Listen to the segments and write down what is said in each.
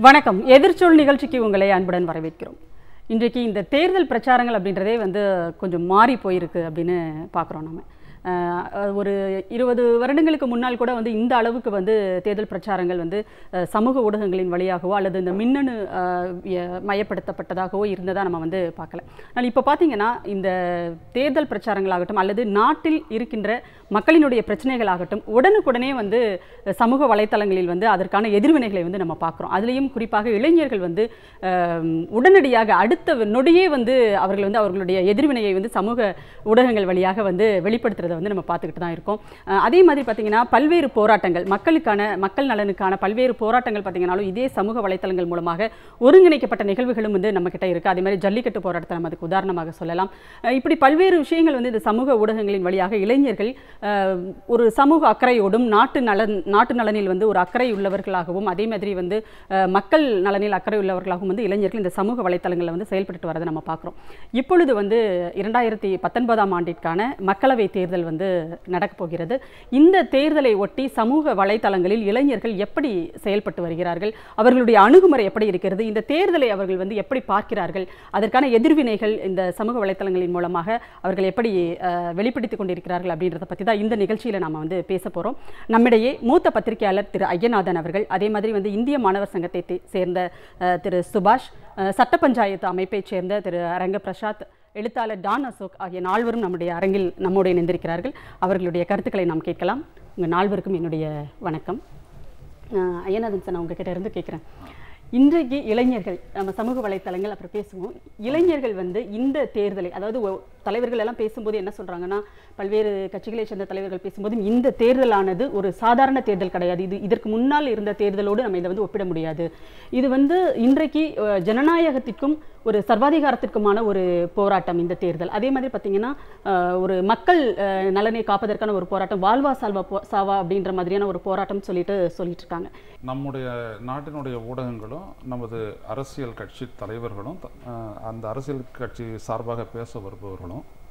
வணக்கம் எதிர்ச்சொல் நிகழ்ச்சிக்கு உங்களை அன்புடன் வரவேற்கிறோம் இன்றைக்கு இந்த தேர்தல் பிரச்சாரங்கள் அப்படின்றதே வந்து கொஞ்சம் மாறி போயிருக்கு அப்படின்னு பார்க்குறோம் நம்ம அஹ், ஒரு இருபது வருடங்களுக்கு முன்னால் கூட வந்து இந்த அளவுக்கு வந்து தேர்தல் பிரச்சாரங்கள் வந்து அஹ், சமூக ஊடகங்களின் வழியாகவோ அல்லது இந்த மின்னணு அஹ், ய- மயப்படுத்தப்பட்டதாகவோ இருந்ததா நம்ம வந்து பார்க்கல ஆனால் இப்போ பார்த்தீங்கன்னா இந்த தேர்தல் பிரச்சாரங்களாகட்டும் அல்லது நாட்டில் இருக்கின்ற மக்களினுடைய பிரச்சனைகளாகட்டும் உடனுக்குடனே வந்து சமூக வலைத்தளங்களில் வந்து அதற்கான எதிர்வினைகளை வந்து நம்ம பார்க்குறோம் அதுலேயும் குறிப்பாக இளைஞர்கள் வந்து அஹ், உடனடியாக அடுத்த நொடியே வந்து அவர்கள் வந்து அவர்களுடைய எதிர்வினையை வந்து சமூக ஊடகங்கள் வழியாக வந்து வெளிப்படுத்துறதை வந்து நம்ம பார்த்துக்கிட்டு தான் இருக்கோம் அஹ், அதே மாதிரி பார்த்தீங்கன்னா பல்வேறு போராட்டங்கள் மக்களுக்கான மக்கள் நலனுக்கான பல்வேறு போராட்டங்கள் பார்த்தீங்கன்னாலும் இதே சமூக வலைத்தளங்கள் மூலமாக ஒருங்கிணைக்கப்பட்ட நிகழ்வுகளும் வந்து நம்ம கிட்ட இருக்கு அதே மாதிரி ஜல்லிக்கட்டு போராட்டத்தை நம்ம அதுக்கு உதாரணமாக சொல்லலாம் அஹ், இப்படி பல்வேறு விஷயங்கள் வந்து இந்த சமூக ஊடகங்களின் வழியாக இளைஞர்கள் அஹ், ஒரு சமூக அக்கறையோடும் நாட்டு நலன் நாட்டு நலனில் வந்து ஒரு அக்கறை உள்ளவர்களாகவும் அதே மாதிரி வந்து அஹ், மக்கள் நலனில் அக்கறை உள்ளவர்களாகவும் வந்து இளைஞர்கள் இந்த சமூக வலைத்தளங்களில் வந்து செயல்பட்டு வரதை நம்ம பார்க்குறோம் இப்பொழுது வந்து இரண்டாயிரத்தி பத்தொன்பதாம் ஆண்டிற்கான மக்களவை தேர்தல் வந்து நடக்கப் போகிறது இந்த தேர்தலை ஒட்டி சமூக வலைத்தளங்களில் இளைஞர்கள் எப்படி செயல்பட்டு வருகிறார்கள் அவர்களுடைய அணுகுமுறை எப்படி இருக்கிறது இந்த தேர்தலை அவர்கள் வந்து எப்படி பார்க்கிறார்கள் அதற்கான எதிர்வினைகள் இந்த சமூக வலைத்தளங்களின் மூலமாக அவர்கள் எப்படி அஹ், வெளிப்படுத்திக் கொண்டிருக்கிறார்கள் அப்படின்றத பற்றி தான் இந்த நிகழ்ச்சியில் நாம் வந்து பேச போகிறோம் நம்மிடையே மூத்த பத்திரிகையாளர் திரு ஐயநாதன் அவர்கள் அதே மாதிரி வந்து இந்திய மாணவர் சங்கத்தை தே- சேர்ந்த அஹ், திரு சுபாஷ் அஹ், சட்ட பஞ்சாயத்து அமைப்பைச் சேர்ந்த திரு ரங்க பிரசாத் எழுத்தாளர் டான் அசோக் ஆகிய நால்வரும் நம்முடைய அரங்கில் நம்மோடு இணைந்திருக்கிறார்கள் அவர்களுடைய கருத்துக்களை நாம் கேட்கலாம் உங்கள் நால்வருக்கும் என்னுடைய வணக்கம் அஹ், ஐயநாதன் சார் நான் உங்ககிட்ட இருந்து கேட்குறேன் இன்றைக்கு இளைஞர்கள் நம்ம சமூக வலைத்தளங்கள் அப்புறம் பேசுவோம் இளைஞர்கள் வந்து இந்த தேர்தலை அதாவது ஒ- தலைவர்கள் எல்லாம் பேசும்போது என்ன சொல்றாங்கன்னா பல்வேறு கட்சிகளை சேர்ந்த தலைவர்கள் பேசும்போது இந்த தேர்தலானது ஒரு சாதாரண தேர்தல் கிடையாது இது இதற்கு முன்னால் இருந்த தேர்தலோடு நம்ம இதை வந்து ஒப்பிட முடியாது இது வந்து இன்றைக்கு அஹ், ஜனநாயகத்திற்கும் ஒரு சர்வாதிகாரத்திற்குமான ஒரு போராட்டம் இந்த தேர்தல் அதே மாதிரி பார்த்தீங்கன்னா அஹ், ஒரு மக்கள் அஹ், நலனை காப்பதற்கான ஒரு போராட்டம் வாழ்வா சால்வா போ- சாவா அப்படின்ற மாதிரியான ஒரு போராட்டம் சொல்லிட்டு சொல்லிட்டு இருக்காங்க நம்முடைய நாட்டினுடைய ஊடகங்களும் நமது அரசியல் கட்சி தலைவர்களும் த- அஹ், அந்த அரசியல் கட்சி சார்பாக பேச வருபவர்களும்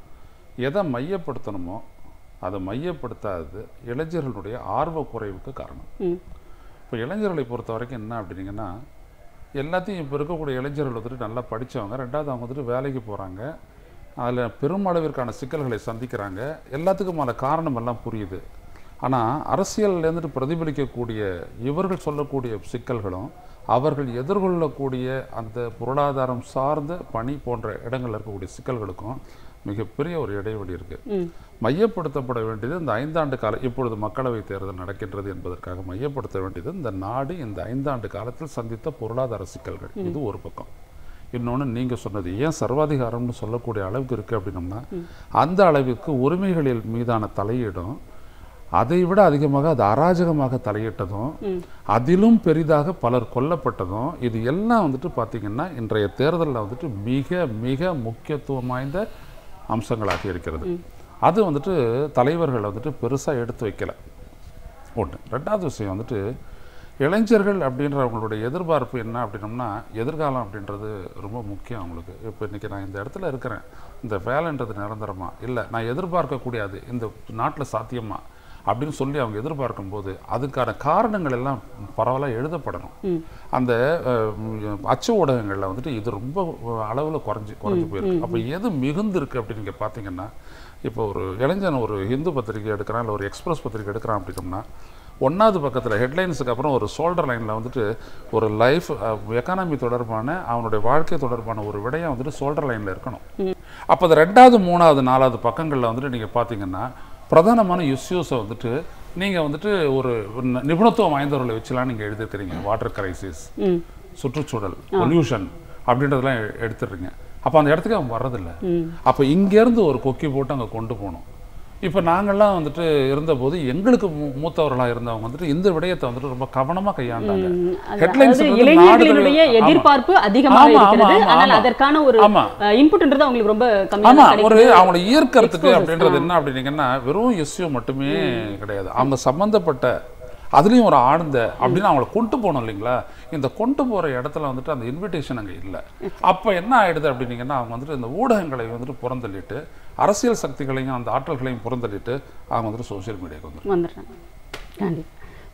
எதை மையப்படுத்தணுமோ அதை மையப்படுத்தாதது இளைஞர்களுடைய ஆர்வ குறைவுக்கு காரணம் ம் இப்போ இளைஞர்களை பொறுத்த வரைக்கும் என்ன அப்படின்னீங்கன்னா எல்லாத்தையும் இப்போ இருக்கக்கூடிய இளைஞர்கள் வந்துட்டு நல்லா படித்தவங்க ரெண்டாவது அவங்க வந்துட்டு வேலைக்கு போகிறாங்க அதில் பெருமளவிற்கான சிக்கல்களை சந்திக்கிறாங்க எல்லாத்துக்குமான காரணம் எல்லாம் புரியுது ஆனால் அரசியல்லேருந்துட்டு பிரதிபலிக்கக்கூடிய இவர்கள் சொல்லக்கூடிய சிக்கல்களும் அவர்கள் எதிர்கொள்ளக்கூடிய அந்த பொருளாதாரம் சார்ந்த பணி போன்ற இடங்கள்ல இருக்கக்கூடிய சிக்கல்களுக்கும் மிகப்பெரிய ஒரு இடைவெளி இருக்குது ம் மையப்படுத்தப்பட வேண்டியது இந்த ஐந்தாண்டு கால இப்பொழுது மக்களவை தேர்தல் நடக்கின்றது என்பதற்காக மையப்படுத்த வேண்டியது இந்த நாடு இந்த ஐந்தாண்டு காலத்தில் சந்தித்த பொருளாதார சிக்கல்கள் இது ஒரு பக்கம் இன்னொன்று நீங்கள் சொன்னது ஏன் சர்வாதிகாரம்னு சொல்லக்கூடிய அளவுக்கு இருக்குது அப்படின்னம்னா அந்த அளவிற்கு உரிமைகளில் மீதான தலையீடும் அதை விட அதிகமாக அது அராஜகமாக தலையிட்டதும் அதிலும் பெரிதாக பலர் கொல்லப்பட்டதும் இது எல்லாம் வந்துட்டு பார்த்தீங்கன்னா இன்றைய தேர்தலில் வந்துட்டு மிக மிக முக்கியத்துவம் வாய்ந்த அம்சங்களாக இருக்கிறது அது வந்துட்டு தலைவர்கள் வந்துட்டு பெருசாக எடுத்து வைக்கல ஒன்று ரெண்டாவது விஷயம் வந்துட்டு இளைஞர்கள் அப்படின்ற அவங்களுடைய எதிர்பார்ப்பு என்ன அப்படின்னம்னா எதிர்காலம் அப்படின்றது ரொம்ப முக்கியம் அவங்களுக்கு இப்போ இன்றைக்கி நான் இந்த இடத்துல இருக்கிறேன் இந்த வேலைன்றது நிரந்தரமா இல்லை நான் எதிர்பார்க்கக்கூடியது இந்த நாட்டில் சாத்தியமா அப்படின்னு சொல்லி அவங்க எதிர்பார்க்கும் போது அதுக்கான காரணங்கள் எல்லாம் பரவலாக எழுதப்படணும் அந்த அஹ், ம், அச்சு ஊடகங்களில் வந்துட்டு இது ரொம்ப அளவில் குறைஞ்சி குறைஞ்சி போயிருக்கு அப்போ எது மிகுந்திருக்கு அப்படின்னு நீங்கள் பார்த்தீங்கன்னா இப்போ ஒரு இளைஞன் ஒரு ஹிந்து பத்திரிகை எடுக்கிறான் இல்லை ஒரு எக்ஸ்பிரஸ் பத்திரிகை எடுக்கிறான் அப்படின்னோம்னா ஒன்றாவது பக்கத்தில் ஹெட்லைன்ஸுக்கு அப்புறம் ஒரு ஷோல்டர் லைனில் வந்துட்டு ஒரு லைஃப் எக்கானமி தொடர்பான அவனுடைய வாழ்க்கை தொடர்பான ஒரு விடயம் வந்துட்டு ஷோல்டர் லைனில் இருக்கணும் அப்போ அது ரெண்டாவது மூணாவது நாலாவது பக்கங்களில் வந்துட்டு நீங்கள் பார்த்தீங்கன்னா பிரதானமான இஷ்யூஸை வந்துட்டு நீங்கள் வந்துட்டு ஒரு ஒரு ந- நிபுணத்துவம் வாய்ந்தவர்களை வச்சுலாம் நீங்கள் எழுதியிருக்கிறீங்க வாட்டர் கிரைசிஸ் ம் சுற்றுச்சூழல் பொல்யூஷன் அப்படின்றதெல்லாம் எ- எடுத்துடுறீங்க அப்போ அந்த இடத்துக்கு அவன் வர்றதில்ல அப்போ இங்கேருந்து ஒரு கொக்கி போட்டு அங்கே கொண்டு போகணும் இப்போ நாங்கள்லாம் வந்துட்டு இருந்தபோது எங்களுக்கு மூ- மூத்தவர்களாக இருந்தவங்க வந்துட்டு இந்த விடயத்தை வந்துட்டு ரொம்ப கவனமாக கையாண்டாங்க அது- Headlines அதாவது வந்து இளைஞர்களினுடைய நாடுகள்- ஆமா. எதிர்பார்ப்பு அதிகமாக ஆமா, ஆமா, இருக்கிறது ஆமா, ஆனால் ஆமா. அதற்கான ஒரு ஆமா. இன்புட்ன்றது அவங்களுக்கு ரொம்ப ஆமா கம்மியாக ஒரு அவங்களை ஈர்க்கறதுக்கு Exposures, அப்படின்றது என்ன அப்படின்னீங்கன்னா வெறும் இஷ்யூ மட்டுமே கிடையாது அவங்க சம்பந்தப்பட்ட அதுலயும் ஒரு ஆழ்ந்த அப்படின்னு அவங்கள கொண்டு போகணும் இல்லைங்களா இந்த கொண்டு போற இடத்துல வந்துட்டு அந்த இன்விடேஷன் அங்க இல்லை அப்ப என்ன ஆயிடுது அப்படின்னீங்கன்னா அவங்க வந்துட்டு இந்த ஊடகங்களை வந்துட்டு புறந்தள்ளிட்டு அரசியல் சக்திகளையும் அந்த ஆற்றல்களையும் புறந்தள்ளிட்டு அவங்க வந்துட்டு சோஷியல் மீடியாவுக்கு வந்துட்டு வந்துடுறாங்க கண்டிப்பா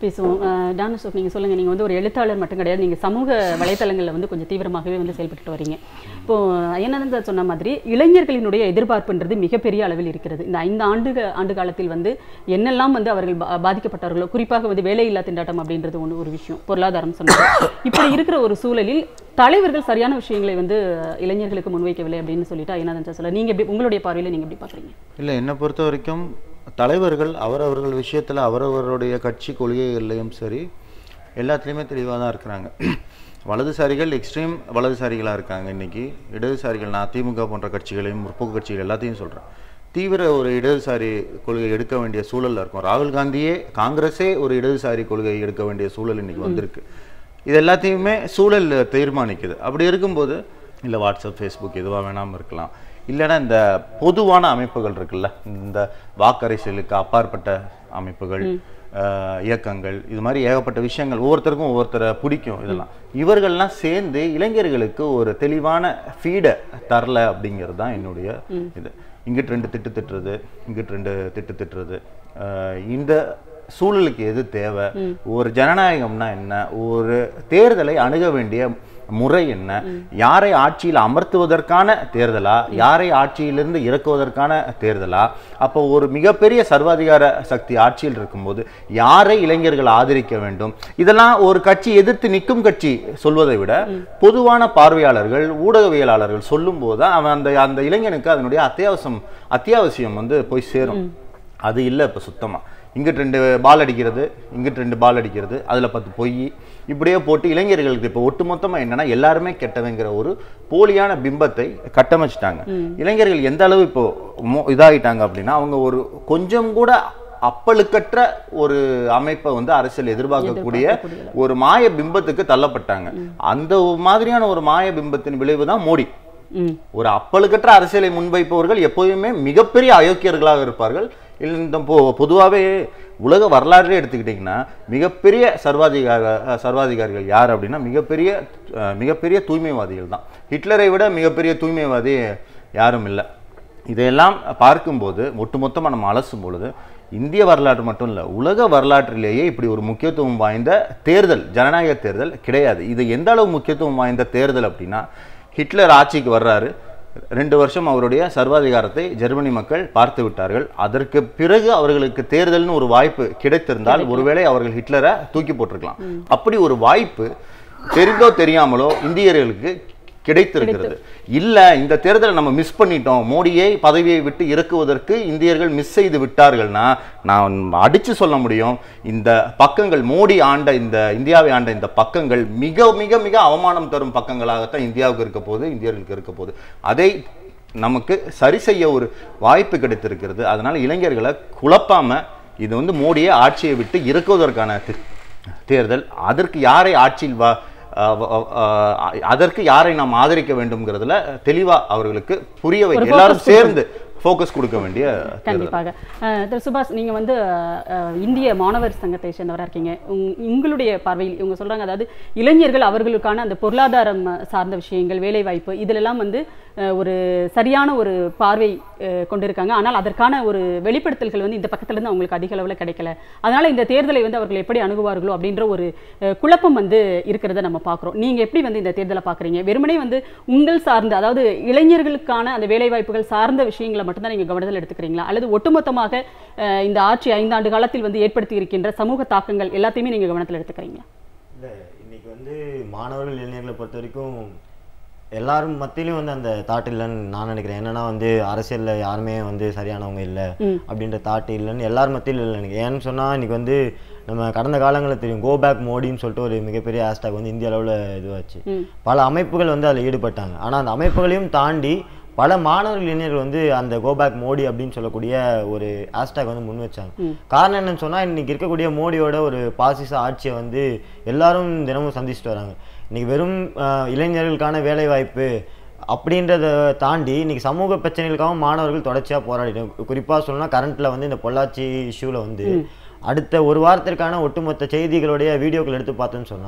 பேசுவோம் டான் அசோக் நீங்கள் சொல்லுங்கள் நீங்கள் வந்து ஒரு எழுத்தாளர் மட்டும் கிடையாது நீங்கள் சமூக வலைத்தளங்களில் வந்து கொஞ்சம் தீவிரமாகவே வந்து செயல்பட்டு வரீங்க இப்போ ஐயனானந்த சொன்ன மாதிரி இளைஞர்களினுடைய எதிர்பார்ப்புன்றது மிகப்பெரிய அளவில் இருக்கிறது இந்த ஐந்து ஆண்டு ஆண்டு காலத்தில் வந்து என்னெல்லாம் வந்து அவர்கள் பா- பாதிக்கப்பட்டார்களோ குறிப்பாக வந்து வேலையில்லா திண்டாட்டம் அப்படின்றது ஒன்று ஒரு விஷயம் பொருளாதாரம் சொன்னாங்க இப்படி இருக்கிற ஒரு சூழலில் தலைவர்கள் சரியான விஷயங்களை வந்து இளைஞர்களுக்கு முன்வைக்கவில்லை அப்படின்னு சொல்லிட்டு ஐயனானந்த சொல்ல நீங்கள் எப்படி உங்களுடைய பார்வையில் நீங்கள் எப்படி பார்க்குறீங்க இல்லை என்னை பொறுத்த வரைக்கும் தலைவர்கள் அவரவர்கள் விஷயத்தில் அவரவருடைய கட்சி கொள்கைகள்லையும் சரி எல்லாத்துலேயுமே தெளிவாக தான் இருக்கிறாங்க வலதுசாரிகள் எக்ஸ்ட்ரீம் வலதுசாரிகளாக இருக்காங்க இன்னைக்கு இடதுசாரிகள் நான் திமுக போன்ற கட்சிகளையும் முற்போக்கு கட்சிகள் எல்லாத்தையும் சொல்கிறேன் தீவிர ஒரு இடதுசாரி கொள்கை எடுக்க வேண்டிய சூழல்ல இருக்கும் ராகுல் காந்தியே காங்கிரஸே ஒரு இடதுசாரி கொள்கை எடுக்க வேண்டிய சூழல் இன்னைக்கு வந்திருக்கு இது எல்லாத்தையுமே சூழல் தீர்மானிக்குது அப்படி இருக்கும்போது இல்லை வாட்ஸ்அப் ஃபேஸ்புக் எதுவாக வேணாமல் இருக்கலாம் இல்லைன்னா இந்த பொதுவான அமைப்புகள் இருக்குல்ல இந்த வாக்கரசியலுக்கு அப்பாற்பட்ட அமைப்புகள் அஹ், இயக்கங்கள் இது மாதிரி ஏகப்பட்ட விஷயங்கள் ஒவ்வொருத்தருக்கும் ஒவ்வொருத்தரை பிடிக்கும் இதெல்லாம் இவர்கள்லாம் சேர்ந்து இளைஞர்களுக்கு ஒரு தெளிவான ஃபீடை தரல அப்படிங்கிறது தான் என்னுடைய இது இங்கிட்டு ரெண்டு திட்டு திட்டுறது இங்கிட்டு ரெண்டு திட்டு திட்டுறது அஹ், இந்த சூழலுக்கு எது தேவை ஒரு ஜனநாயகம்னா என்ன ஒரு தேர்தலை அணுக வேண்டிய முறை என்ன யாரை ஆட்சியில் அமர்த்துவதற்கான தேர்தலா யாரை ஆட்சியிலிருந்து இறக்குவதற்கான தேர்தலா அப்போ ஒரு மிகப்பெரிய சர்வாதிகார சக்தி ஆட்சியில் இருக்கும்போது யாரை இளைஞர்கள் ஆதரிக்க வேண்டும் இதெல்லாம் ஒரு கட்சி எதிர்த்து நிற்கும் கட்சி சொல்வதை விட பொதுவான பார்வையாளர்கள் ஊடகவியலாளர்கள் சொல்லும்போது தான் அவன் அந்த அந்த இளைஞனுக்கு அதனுடைய அத்தியாவசியம் அத்தியாவசியம் வந்து போய் சேரும் அது இல்லை இப்போ சுத்தமாக இங்கிட்டு ரெண்டு பால் அடிக்கிறது இங்கிட்டு ரெண்டு பால் அடிக்கிறது அதில் பத்து பொய் இப்படியே போட்டு இளைஞர்களுக்கு இப்போ ஒட்டுமொத்தமாக என்னன்னா எல்லாருமே கெட்டவங்கிற ஒரு போலியான பிம்பத்தை கட்டமைச்சிட்டாங்க இளைஞர்கள் எந்த அளவு இப்போ மோ- இதாகிட்டாங்க அப்படின்னா அவங்க ஒரு கொஞ்சம் கூட அப்பழுக்கற்ற ஒரு அமைப்பை வந்து அரசியல் எதிர்பார்க்கக்கூடிய ஒரு மாய பிம்பத்துக்கு தள்ளப்பட்டாங்க அந்த மாதிரியான ஒரு மாய பிம்பத்தின் விளைவு தான் மோடி ம் ஒரு அப்பழுக்கற்ற அரசியலை முன்வைப்பவர்கள் எப்போதுமே மிகப்பெரிய அயோக்கியர்களாக இருப்பார்கள் இல்ல இந்த பொ பொதுவாகவே உலக வரலாறே எடுத்துக்கிட்டிங்கன்னா மிகப்பெரிய சர்வாதிகார அஹ், சர்வாதிகாரிகள் யார் அப்படின்னா மிகப்பெரிய அஹ், மிகப்பெரிய தூய்மைவாதிகள் தான் ஹிட்லரை விட மிகப்பெரிய தூய்மைவாதி யாரும் இல்லை இதையெல்லாம் பார்க்கும்போது ஒட்டுமொத்தமாக நம்ம அலசும் பொழுது இந்திய வரலாறு மட்டும் இல்லை உலக வரலாற்றிலேயே இப்படி ஒரு முக்கியத்துவம் வாய்ந்த தேர்தல் ஜனநாயக தேர்தல் கிடையாது இது எந்த அளவு முக்கியத்துவம் வாய்ந்த தேர்தல் அப்படின்னா ஹிட்லர் ஆட்சிக்கு வர்றாரு ரெண்டு வருஷம் அவருடைய சர்வாதிகாரத்தை ஜெர்மனி மக்கள் பார்த்து விட்டார்கள் அதற்கு பிறகு அவர்களுக்கு தேர்தல்னு ஒரு வாய்ப்பு கிடைத்திருந்தால் ஒருவேளை அவர்கள் ஹிட்லரை தூக்கி போட்டிருக்கலாம் அப்படி ஒரு வாய்ப்பு தெரிந்தோ தெரியாமலோ இந்தியர்களுக்கு கிடைத்திருக்கிறது இல்ல இந்த தேர்தலை நம்ம மிஸ் பண்ணிட்டோம் மோடியை பதவியை விட்டு இறக்குவதற்கு இந்தியர்கள் மிஸ் செய்து விட்டார்கள்னா நான் அடிச்சு சொல்ல முடியும் இந்த பக்கங்கள் மோடி ஆண்ட இந்த இந்தியாவை ஆண்ட இந்த பக்கங்கள் மிக மிக மிக அவமானம் தரும் பக்கங்களாகத்தான் இந்தியாவுக்கு இருக்க போகுது இந்தியர்களுக்கு இருக்க போகுது அதை நமக்கு சரி செய்ய ஒரு வாய்ப்பு கிடைத்திருக்கிறது அதனால இளைஞர்களை குழப்பாம இது வந்து மோடியை ஆட்சியை விட்டு இறக்குவதற்கான தே- தேர்தல் அதற்கு யாரை ஆட்சியில் வா அஹ் வ- அஹ் அதற்கு யாரை நாம் ஆதரிக்க வேண்டும்ங்கிறதுல தெளிவா அவர்களுக்கு புரிய ஒரு வைக்க focus எல்லாரும் சேர்ந்து ஃபோக்கஸ் கொடுக்க வேண்டிய தேர்தல் கண்டிப்பாக அஹ் திரு சுபாஷ் நீங்க வந்து அஹ், இந்திய மாணவர் சங்கத்தை சேர்ந்தவரா இருக்கீங்க உங்- உங்களுடைய பார்வையில் இவங்க சொல்றாங்க அதாவது இளைஞர்கள் அவர்களுக்கான அந்த பொருளாதாரம் அஹ், சார்ந்த விஷயங்கள் வேலைவாய்ப்பு இதிலெல்லாம் வந்து அஹ், ஒரு சரியான ஒரு பார்வை அஹ், கொண்டிருக்காங்க ஆனால் அதற்கான ஒரு வெளிப்படுத்தல்கள் வந்து இந்த பக்கத்துல இருந்து அவங்களுக்கு அதிக அளவில் கிடைக்கல அதனால இந்த தேர்தலை வந்து அவர்கள் எப்படி அணுகுவார்களோ அப்படின்ற ஒரு அஹ், குழப்பம் வந்து இருக்கிறத நம்ம பார்க்குறோம் நீங்க எப்படி வந்து இந்த தேர்தலை பார்க்குறீங்க வெறுமனே வந்து உங்கள் சார்ந்த அதாவது இளைஞர்களுக்கான அந்த வேலைவாய்ப்புகள் சார்ந்த விஷயங்களை மட்டும்தான் நீங்க கவனத்தில் எடுத்துக்கிறீங்களா அல்லது ஒட்டுமொத்தமாக அஹ், இந்த ஆட்சி ஐந்தாண்டு காலத்தில் வந்து ஏற்படுத்தி இருக்கின்ற சமூக தாக்கங்கள் எல்லாத்தையுமே நீங்க கவனத்தில் எடுத்துக்கிறீங்களா இல்லை இன்னைக்கு வந்து மாணவர்கள் இளைஞர்களை பொறுத்த வரைக்கும் எல்லாரும் மத்தியிலும் வந்து அந்த தாட் இல்லைன்னு நான் நினைக்கிறேன் என்னன்னா வந்து அரசியல்ல யாருமே வந்து சரியானவங்க இல்லை அப்படின்ற தாட் இல்லைன்னு எல்லார் மத்தியிலும் இல்லை எனக்கு ஏன்னு சொன்னா இன்னைக்கு வந்து நம்ம கடந்த காலங்களில் தெரியும் கோ பேக் மோடின்னு சொல்லிட்டு ஒரு மிகப்பெரிய ஹேஷ்டாக் வந்து இந்திய அளவில் இதுவாச்சு பல அமைப்புகள் வந்து அதில் ஈடுபட்டாங்க ஆனால் அந்த அமைப்புகளையும் தாண்டி பல மாணவர்கள் இளைஞர்கள் வந்து அந்த கோ பேக் மோடி அப்படின்னு சொல்லக்கூடிய ஒரு ஹேஷ்டாக் வந்து முன் வச்சாங்க காரணம் என்னன்னு சொன்னா இன்னைக்கு இருக்கக்கூடிய மோடியோட ஒரு பாசிச ஆட்சியை வந்து எல்லாரும் தினமும் சந்திச்சுட்டு வராங்க இன்னைக்கு வெறும் ஆஹ், இளைஞர்களுக்கான வேலை வாய்ப்பு அப்படின்றத தாண்டி இன்னைக்கு சமூக பிரச்சனைகளுக்காகவும் மாணவர்கள் தொடர்ச்சியாக போராடிட்டு குறிப்பாக சொல்லணும்னா கரண்ட்ல வந்து இந்த பொள்ளாச்சி இஷ்யூவில் வந்து அடுத்த ஒரு வாரத்திற்கான ஒட்டுமொத்த செய்திகளுடைய வீடியோக்கள் எடுத்து பார்த்தோன்னு சொன்னா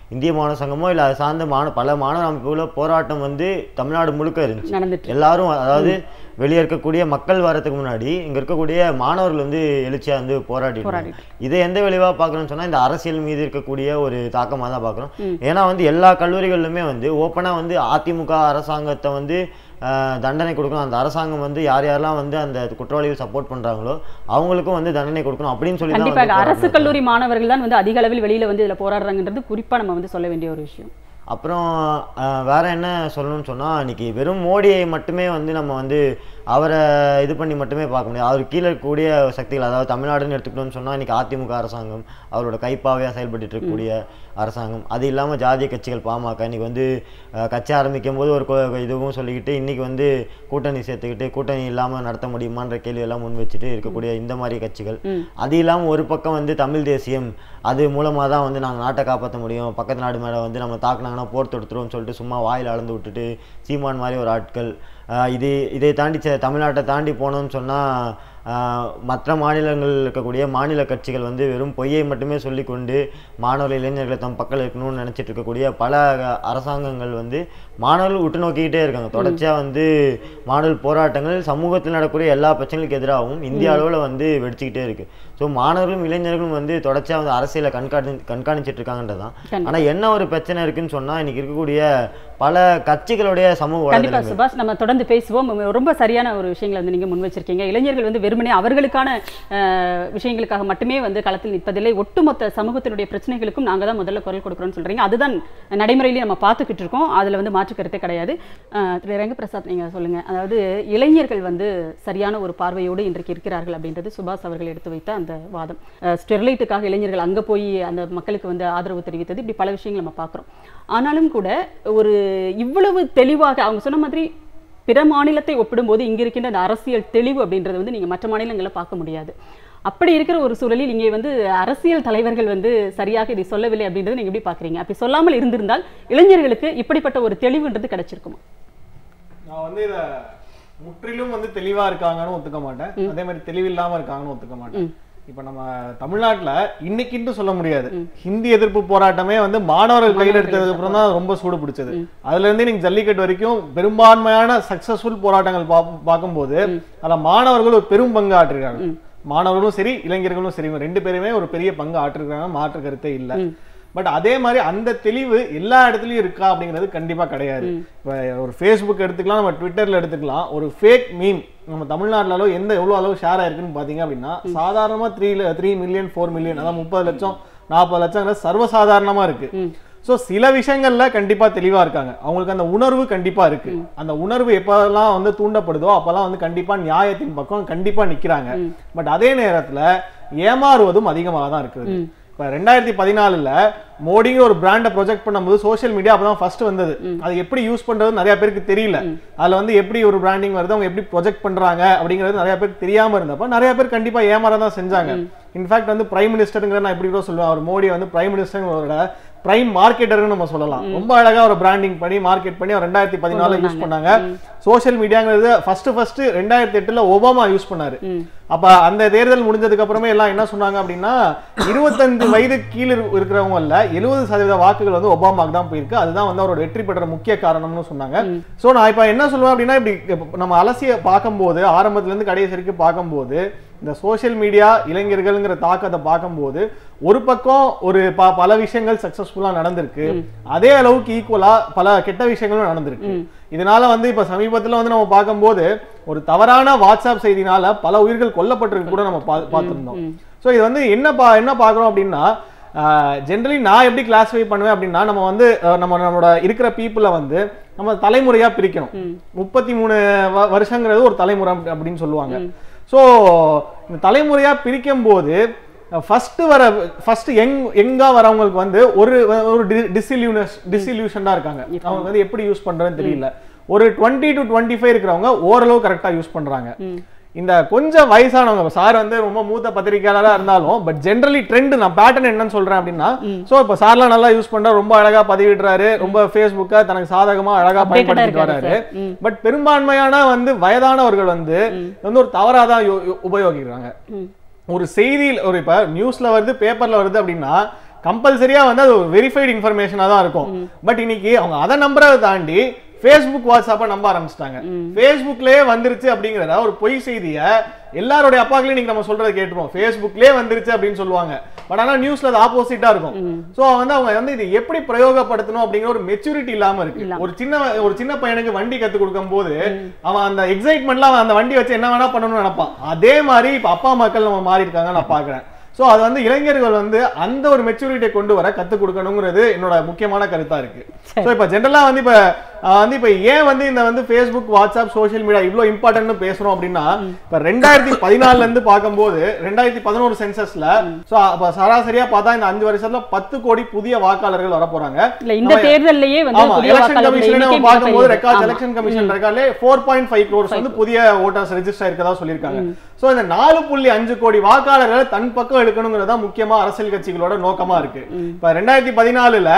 இந்திய மாணவர் சங்கமோ இல்லை அது சார்ந்த மாணவ பல மாணவர் அமைப்புகளோ போராட்டம் வந்து தமிழ்நாடு முழுக்க இருந்துச்சு நடந்துட்டு எல்லாரும் அதாவது வெளியே இருக்கக்கூடிய மக்கள் வரதுக்கு முன்னாடி இங்க இருக்கக்கூடிய மாணவர்கள் வந்து எழுச்சியா வந்து போராடிட்டு இருந்தாங்க. இதை எந்த விளைவா பார்க்கணும்னு சொன்னா இந்த அரசியல் மீது இருக்கக்கூடிய ஒரு தாக்கமா தான் பார்க்குறோம் ஏன்னா வந்து எல்லா கல்லூரிகளிலுமே வந்து ஓப்பனா வந்து அதிமுக அரசாங்கத்தை வந்து ஆஹ், தண்டனை கொடுக்கணும் அந்த அரசாங்கம் வந்து யார் யாரெல்லாம் வந்து அந்த குற்றவாளிகள் சப்போர்ட் பண்றாங்களோ அவங்களுக்கும் வந்து தண்டனை கொடுக்கணும் அப்படின்னு சொல்லி தான் வந்து கண்டிப்பாக அரசு போராடுறாங்க. கல்லூரி மாணவர்கள் தான் வந்து அதிக அளவில் வெளியில வந்து இதுல போராடுறாங்கன்றது குறிப்பா நம்ம வந்து சொல்ல வேண்டிய ஒரு விஷயம் அப்புறம் அஹ், வேற என்ன சொல்லணும்னு சொன்னா இன்னைக்கு வெறும் மோடியை மட்டுமே வந்து நம்ம வந்து அவரை இது பண்ணி மட்டுமே பார்க்க முடியாது அவர் கீழே இருக்கக்கூடிய சக்திகள் அதாவது தமிழ்நாடுன்னு எடுத்துக்கிட்டோம்னு சொன்னா இன்னைக்கு அதிமுக அரசாங்கம் அவரோட கைப்பாவையாக செயல்பட்டு இருக்கக்கூடிய அரசாங்கம் அது இல்லாம ஜாதிய கட்சிகள் பாமக இன்னைக்கு வந்து அஹ், கட்சி ஆரம்பிக்கும் போது ஒரு கொ- இதுவும் சொல்லிக்கிட்டு இன்னைக்கு வந்து கூட்டணி சேர்த்துக்கிட்டு கூட்டணி இல்லாம நடத்த முடியுமான்ற கேள்வி எல்லாம் முன் வச்சுட்டு இருக்கக்கூடிய இந்த மாதிரி கட்சிகள் அது இல்லாம ஒரு பக்கம் வந்து தமிழ் தேசியம் அது மூலமா தான் வந்து நாங்க நாட்டை காப்பாற்ற முடியும் பக்கத்து நாடு மேல வந்து நம்ம தாக்குனாங்கன்னா போர் தொடுத்துருவோம்னு சொல்லிட்டு சும்மா வாயில் அளந்து விட்டுட்டு சீமான் மாதிரி ஒரு ஆட்கள் ஆஹ் இது இதை தாண்டி செ- தமிழ்நாட்டை தாண்டி போனோம்னு சொன்னா ஆஹ் மற்ற மாநிலங்களில் இருக்கக்கூடிய மாநில கட்சிகள் வந்து வெறும் பொய்யை மட்டுமே சொல்லிக்கொண்டு மாணவர்கள் இளைஞர்களை தம் பக்கம் இருக்கணும்னு நினைச்சிட்டு இருக்கக்கூடிய பல அரசாங்கங்கள் வந்து மாணவர்கள் உற்று நோக்கிக்கிட்டே இருக்காங்க தொடர்ச்சியா வந்து மாணவர் போராட்டங்கள் சமூகத்தில் நடக்கக்கூடிய எல்லா பிரச்சனைகளுக்கு எதிராகவும் இந்திய அளவில் வந்து வெடிச்சுக்கிட்டே இருக்கு ஸோ மாணவர்களும் இளைஞர்களும் வந்து தொடர்ச்சியா வந்து அரசியலை கண்காணி கண்காணிச்சிட்டு இருக்காங்கன்றதான் கண்டிப்பா. ஆனா என்ன ஒரு பிரச்சனை இருக்குன்னு சொன்னா இன்னைக்கு இருக்கக்கூடிய பல கட்சிகளுடைய சமூக கண்டிப்பா வலைதளங்கள் சுபாஷ் நம்ம தொடர்ந்து பேசுவோம் உம், ரொம்ப சரியான ஒரு விஷயங்களை வந்து நீங்க முன் வச்சிருக்கீங்க இளைஞர்கள் வந்து வெறுமனே அவர்களுக்கான அஹ், விஷயங்களுக்காக மட்டுமே வந்து களத்தில் நிற்பதில்லை ஒட்டுமொத்த சமூகத்தினுடைய பிரச்சனைகளுக்கும் நாங்க தான் முதல்ல குரல் கொடுக்குறோம்னு சொல்றீங்க அதுதான் நடைமுறையிலேயே நம்ம பார்த்துக்கிட்டு இருக்கோம் அதுல வந்து மாற்று கருத்தே கிடையாது அஹ், திரு ரங்கபிரசாத் நீங்க சொல்லுங்க அதாவது இளைஞர்கள் வந்து சரியான ஒரு பார்வையோடு இன்றைக்கு இருக்கிறார்கள் அப்படின்றது சுபாஷ் அவர்கள் எடுத்து வைத்த அந்த வாதம் அஹ், ஸ்டெர்லைட்டுக்காக இளைஞர்கள் அங்க போய் அந்த மக்களுக்கு வந்து ஆதரவு தெரிவித்தது இப்படி பல விஷயங்கள் நம்ம பார்க்குறோம் ஆனாலும் கூட ஒரு இவ்வளவு தெளிவாக அவங்க சொன்ன மாதிரி பிற மாநிலத்தை ஒப்பிடும்போது இங்க இருக்கின்ற அந்த அரசியல் தெளிவு அப்படின்றது வந்து நீங்க மற்ற மாநிலங்களில் பார்க்க முடியாது அப்படி இருக்கிற ஒரு சூழலில் இங்கே வந்து அரசியல் தலைவர்கள் வந்து சரியாக இதை சொல்லவில்லை அப்படின்றது நீங்க எப்படி பார்க்குறீங்க அப்படி சொல்லாமல் இருந்திருந்தால் இளைஞர்களுக்கு இப்படிப்பட்ட ஒரு தெளிவுன்றது கிடைச்சிருக்குமா நான் வந்து இத முற்றிலும் வந்து தெளிவா இருக்காங்கன்னு ஒத்துக்க மாட்டேன் அதே மாதிரி தெளிவில்லாம இருக்காங்கன்னு ஒத்துக்க மாட்டேன் இப்ப நம்ம தமிழ்நாட்டுல இன்னைக்குன்னு சொல்ல முடியாது ஹிந்தி எதிர்ப்பு போராட்டமே வந்து மாணவர்கள் கையில் எடுத்ததுக்கு அப்புறம் தான் ரொம்ப சூடு பிடிச்சது அதுல இருந்தே நீங்க ஜல்லிக்கட்டு வரைக்கும் பெரும்பான்மையான சக்சஸ்ஃபுல் போராட்டங்கள் பா- பார்க்கும்போது அதுல மாணவர்கள் ஒரு பெரும் பங்கு ஆற்றிருக்காங்க மாணவர்களும் சரி இளைஞர்களும் சரி இவங்க ரெண்டு பேருமே ஒரு பெரிய பங்கு ஆற்றிருக்காங்க மாற்று கருத்தே இல்ல பட் அதே மாதிரி அந்த தெளிவு எல்லா இடத்துலயும் இருக்கா அப்படிங்கிறது கண்டிப்பா கிடையாது இப்ப ஒரு ஃபேஸ்புக் எடுத்துக்கலாம் நம்ம ட்விட்டர்ல எடுத்துக்கலாம் ஒரு ஃபேக் மீம் நம்ம தமிழ்நாட்டுல அளவு எந்த எவ்வளவு அளவு ஷேர் ஆயிருக்குன்னு பாத்தீங்க அப்படின்னா சாதாரணமா three three million four million அதாவது முப்பது லட்சம் நாற்பது லட்சம் சர்வசாதாரணமா இருக்கு சோ சில விஷயங்கள்ல கண்டிப்பா தெளிவா இருக்காங்க அவங்களுக்கு அந்த உணர்வு கண்டிப்பா இருக்கு அந்த உணர்வு எப்பெல்லாம் வந்து தூண்டப்படுதோ அப்பெல்லாம் வந்து கண்டிப்பா நியாயத்தின் பக்கம் கண்டிப்பா நிக்கிறாங்க பட் அதே நேரத்துல ஏமாறுவதும் அதிகமாக தான் இருக்குது இப்ப ரெண்டாயிரத்தி பதினாலுல மோடிங்கிற ஒரு பிராண்டை ப்ரொஜெக்ட் பண்ணும்போது சோஷியல் மீடியா அப்பதான் ஃபர்ஸ்ட் வந்தது அது எப்படி யூஸ் பண்றது நிறைய பேருக்கு தெரியல அதுல வந்து எப்படி ஒரு பிராண்டிங் வருது அவங்க எப்படி ப்ரொஜெக்ட் பண்றாங்க அப்படிங்கிறது நிறைய பேருக்கு தெரியாம இருந்தப்ப நிறைய பேர் கண்டிப்பா ஏமாற தான் செஞ்சாங்க இன்ஃபேக்ட் வந்து பிரைம் மினிஸ்டருங்கிற நான் எப்படி கூட சொல்லுவேன் அவர் மோடி வந்து பிரைம் மினிஸ்டர் பிரைம் மார்க்கெட்டர்னு நம்ம சொல்லலாம் ரொம்ப அழகா ஒரு பிராண்டிங் பண்ணி மார்க்கெட் பண்ணி அவர் ரெண்டாயிரத்தி பதினாலுல யூஸ் பண்ணாங்க சோஷியல் மீடியாங்கிறது ஃபர்ஸ்ட் ஃபர்ஸ்ட் ரெண்டாயிரத்தி எட்டுல ஒபாமா யூஸ் பண்ணாரு அப்ப அந்த தேர்தல் முடிஞ்சதுக்கு அப்புறமே எல்லாம் என்ன சொன்னாங்க அப்படின்னா இருபத்தஞ்சு வயது கீழ் இரு- இருக்கிறவங்க இல்ல எழுபது சதவீத வாக்குகள் வந்து ஒபாமாக்கு தான் போயிருக்கு அதுதான் வந்து அவரோட வெற்றி பெற்ற முக்கிய காரணம்னு சொன்னாங்க சோ நான் இப்ப என்ன சொல்லுவேன் அப்படின்னா இப்படி இப்ப நம்ம அலசிய பார்க்கும்போது ஆரம்பத்துல இருந்து கடைசி வரைக்கும் பார்க்கும்போது இந்த சோஷியல் மீடியா இளைஞர்கள்ங்கிற தாக்கத்தை பார்க்கும்போது ஒரு பக்கம் ஒரு ப- பல விஷயங்கள் சக்சஸ்ஃபுல்லா நடந்திருக்கு அதே அளவுக்கு ஈக்குவலா பல கெட்ட விஷயங்களும் நடந்திருக்கு இதனால வந்து இப்ப சமீபத்துல வந்து நம்ம பார்க்கும்போது ஒரு தவறான வாட்ஸ்அப் செய்தினால பல உயிர்கள் கொல்லப்பட்டிருக்கு கூட நம்ம பா- பார்த்திருந்தோம் சோ இது வந்து என்ன பா என்ன பார்க்குறோம் அப்படின்னா ஜென்ரலி நான் எப்படி கிளாஸிஃபை பண்ணுவேன் அப்படின்னா நம்ம வந்து அஹ், நம்ம நம்மளோட இருக்கிற பீப்புளை வந்து நம்ம தலைமுறையா பிரிக்கணும் முப்பத்தி மூணு வ- வருஷங்கிறது ஒரு தலைமுறை அப்படி- அப்படின்னு சொல்லுவாங்க ஸோ இந்த தலைமுறையா பிரிக்கும் போது ஃபர்ஸ்ட் வர ஃபர்ஸ்ட் யங் யங்கா வரவங்களுக்கு வந்து ஒரு ஒரு டிசில்யூனஸ் டிசில்யூஷன்டா இருக்காங்க அவங்க வந்து எப்படி யூஸ் பண்றதுன்னு தெரியல ஒரு டுவெண்ட்டி டு டுவெண்ட்டி ஃபைவ் இருக்கிறவங்க ஓரளவு கரெக்டா யூஸ் பண்றாங்க இந்த கொஞ்சம் வயசானவங்க சார் வந்து ரொம்ப மூத்த பத்திரிகையாளரா இருந்தாலும் பட் ஜென்ரலி ட்ரெண்ட் நான் பேட்டர்ன் என்னன்னு சொல்றேன் அப்படின்னா சோ இப்ப சார்லாம் நல்லா யூஸ் பண்ற ரொம்ப அழகா பதிவிடுறாரு ரொம்ப ஃபேஸ்புக்கை தனக்கு சாதகமா அழகா Updated-ஆ பயன்படுத்திட்டு இருக்காரு வராரு sir. ம். பட் பெரும்பான்மையான வந்து வயதானவர்கள் வந்து இது வந்து ஒரு தவறா தான் யோ- யோ- உபயோகிக்கிறாங்க ஒரு செய்தியில் ஒரு இப்ப நியூஸ்ல வருது பேப்பர்ல வருது அப்படின்னா கம்பல்சரியா வந்து அது ஒரு வெரிஃபைடு இன்ஃபர்மேஷனா தான் இருக்கும் பட் இன்னைக்கு அவங்க அதை நம்புறதை தாண்டி ஃபேஸ்புக் வாட்ஸ்அப்பை நம்ப ஆரம்பிச்சிட்டாங்க ஃபேஸ்புக்லயே வந்துருச்சு அப்படிங்கிறத ஒரு பொய் செய்திய எல்லாருடைய அப்பாக்களையும் இன்னைக்கு நம்ம சொல்றதை கேட்டுருவோம் ஃபேஸ்புக்லயே வந்துருச்சு அப்படின்னு சொல்லுவாங்க பட் ஆனா நியூஸ்ல அது ஆப்போசிட்டா இருக்கும் சோ வந்து அவங்க வந்து இது எப்படி பிரயோகப்படுத்தணும் அப்படிங்கிற ஒரு மெச்சூரிட்டி இல்லாம இருக்கு ஒரு சின்ன ஒரு சின்ன பையனுக்கு வண்டி கத்து கொடுக்கும் போது அவன் அந்த எக்ஸைட்மெண்ட்ல அவன் அந்த வண்டி வச்சு என்ன வேணா பண்ணணும்னு நினைப்பான் அதே மாதிரி இப்ப அப்பா மக்கள் நம்ம மாறி இருக்காங்க நான் பாக்குறேன் சோ அது வந்து இளைஞர்கள் வந்து அந்த ஒரு மெச்சூரிட்டியை கொண்டு வர கத்து கொடுக்கணுங்கிறது என்னோட முக்கியமான கருத்தா இருக்கு சோ இப்ப ஜென்ரலா வந்து இப்ப ஆஹ் வந்து இப்ப ஏன் வந்து இந்த வந்து ஃபேஸ்புக் வாட்ஸ்அப் சோஷியல் மீடியா இவ்ளோ இம்பார்ட்டன்ட்னு பேசுறோம் அப்படின்னா இப்ப ரெண்டாயிரத்தி பதினாலுல இருந்து பார்க்கும்போது ரெண்டாயிரத்தி பதினோரு சென்சஸ்ல சோ அப்ப சராசரியா பார்த்தா இந்த அஞ்சு வருஷத்துல பத்து கோடி புதிய வாக்காளர்கள் வர போறாங்க இல்ல இந்த தேர்தல்லையே வந்து ஆமா புதிய எலெக்ஷன் வாக்காளர்கள் கமிஷன் எண்ணிக்கை நம்ம பார்க்கும்போது மிகப்பெரியது. ரெக்கார்ட் ஆமா. எலெக்ஷன் கமிஷன் ரெக்கார்ட்ல ஃபோர் பாயிண்ட் ஃபைவ் க்ரோர்ஸ் வந்து புதிய ஓட்டர்ஸ் ரெஜிஸ்டர் இருக்கதா சொல்லியிருக்காங்க சோ இந்த நாலு புள்ளி அஞ்சு கோடி வாக்காளர்களை தன் பக்கம் எடுக்கணுங்கிறது தான் முக்கியமா அரசியல் கட்சிகளோட நோக்கமா இருக்கு இப்ப ரெண்டாயிரத்தி பதினாலுல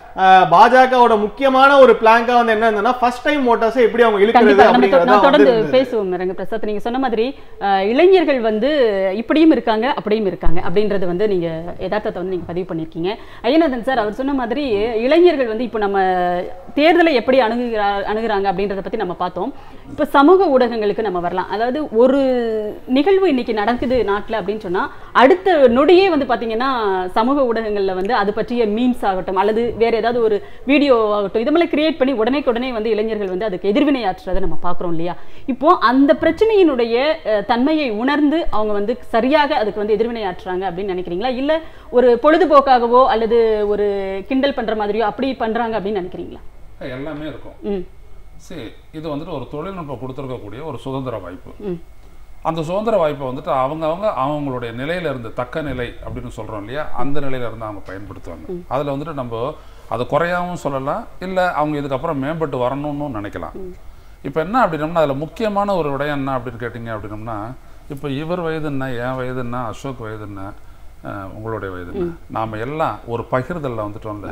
பாஜகவோட முக்கியமான ஒரு பிளாங்கா வந்து என்ன இருந்ததுன்னா ஃபர்ஸ்ட் டைம் ஓட்டர்ஸை எப்படி அவங்க இழுக்கிறது கண்டிப்பா நம்ம தொ- அப்படிங்கறத நான் வந்து தொடர்ந்து இருந்தது. பேசுவோம் ரங்க பிரசாத் நீங்க சொன்ன மாதிரி அஹ், இளைஞர்கள் வந்து இப்படியும் இருக்காங்க அப்படியும் இருக்காங்க அப்படின்றது வந்து நீங்க யதார்த்தத்தை வந்து நீங்க பதிவு பண்ணிருக்கீங்க ஐயநாதன் சார் அவர் சொன்ன மாதிரி இளைஞர்கள் வந்து இப்போ நம்ம தேர்தலை எப்படி அணுகுகிறா அணுகுறாங்க அப்படின்றத பத்தி நம்ம பார்த்தோம் இப்போ சமூக ஊடகங்களுக்கு நம்ம வரலாம் அதாவது ஒரு நிகழ்வு இன்னைக்கு நடக்குது நாட்டுல அப்படின்னு சொன்னா அடுத்த நொடியே வந்து பாத்தீங்கன்னா சமூக ஊடகங்கள்ல வந்து அது பற்றிய மீம்ஸ் ஆகட்டும் அல்லது வேற ஏதாவது ஒரு வீடியோ ஆகட்டும் இது மாதிரி கிரியேட் பண்ணி உடனே வந்து இளைஞர்கள் வந்து அதுக்கு எதிர்வினையாற்றுறதை நம்ம பார்க்குறோம் இல்லையா இப்போ அந்த பிரச்சனையினுடைய அஹ், தன்மையை உணர்ந்து அவங்க வந்து சரியாக அதுக்கு வந்து எதிர்வினையாற்றுறாங்க அப்படின்னு நினைக்கிறீங்களா இல்ல ஒரு பொழுதுபோக்காகவோ அல்லது ஒரு கிண்டல் பண்ற மாதிரியோ அப்படி பண்றாங்க அப்படின்னு நினைக்கிறீங்களா எல்லாமே இருக்கும் ம் சரி இது வந்துட்டு ஒரு தொழில்நுட்பம் கொடுத்துருக்கக்கூடிய ஒரு சுதந்திர வாய்ப்பு ம். அந்த சுதந்திர வாய்ப்பை வந்துட்டு அவங்கவங்க அவங்களுடைய நிலையில இருந்து தக்க நிலை அப்படின்னு சொல்றோம் இல்லையா அந்த நிலையில இருந்து அவங்க பயன்படுத்துவாங்க அதுல வந்துட்டு நம்ம அதை குறையாவும் சொல்லலாம் இல்ல அவங்க இதுக்கப்புறம் மேம்பட்டு வரணும்னு நினைக்கலாம் இப்போ என்ன அப்படின்னம்னா அதுல முக்கியமான ஒரு விடயம் என்ன அப்படின்னு கேட்டிங்க அப்படின்னம்னா இப்போ இவர் வயது என்ன என் வயது என்ன அசோக் வயது என்ன அஹ், உங்களுடைய வயது என்ன நாம எல்லாம் ஒரு பகிர்தல்ல வந்துட்டோம்ல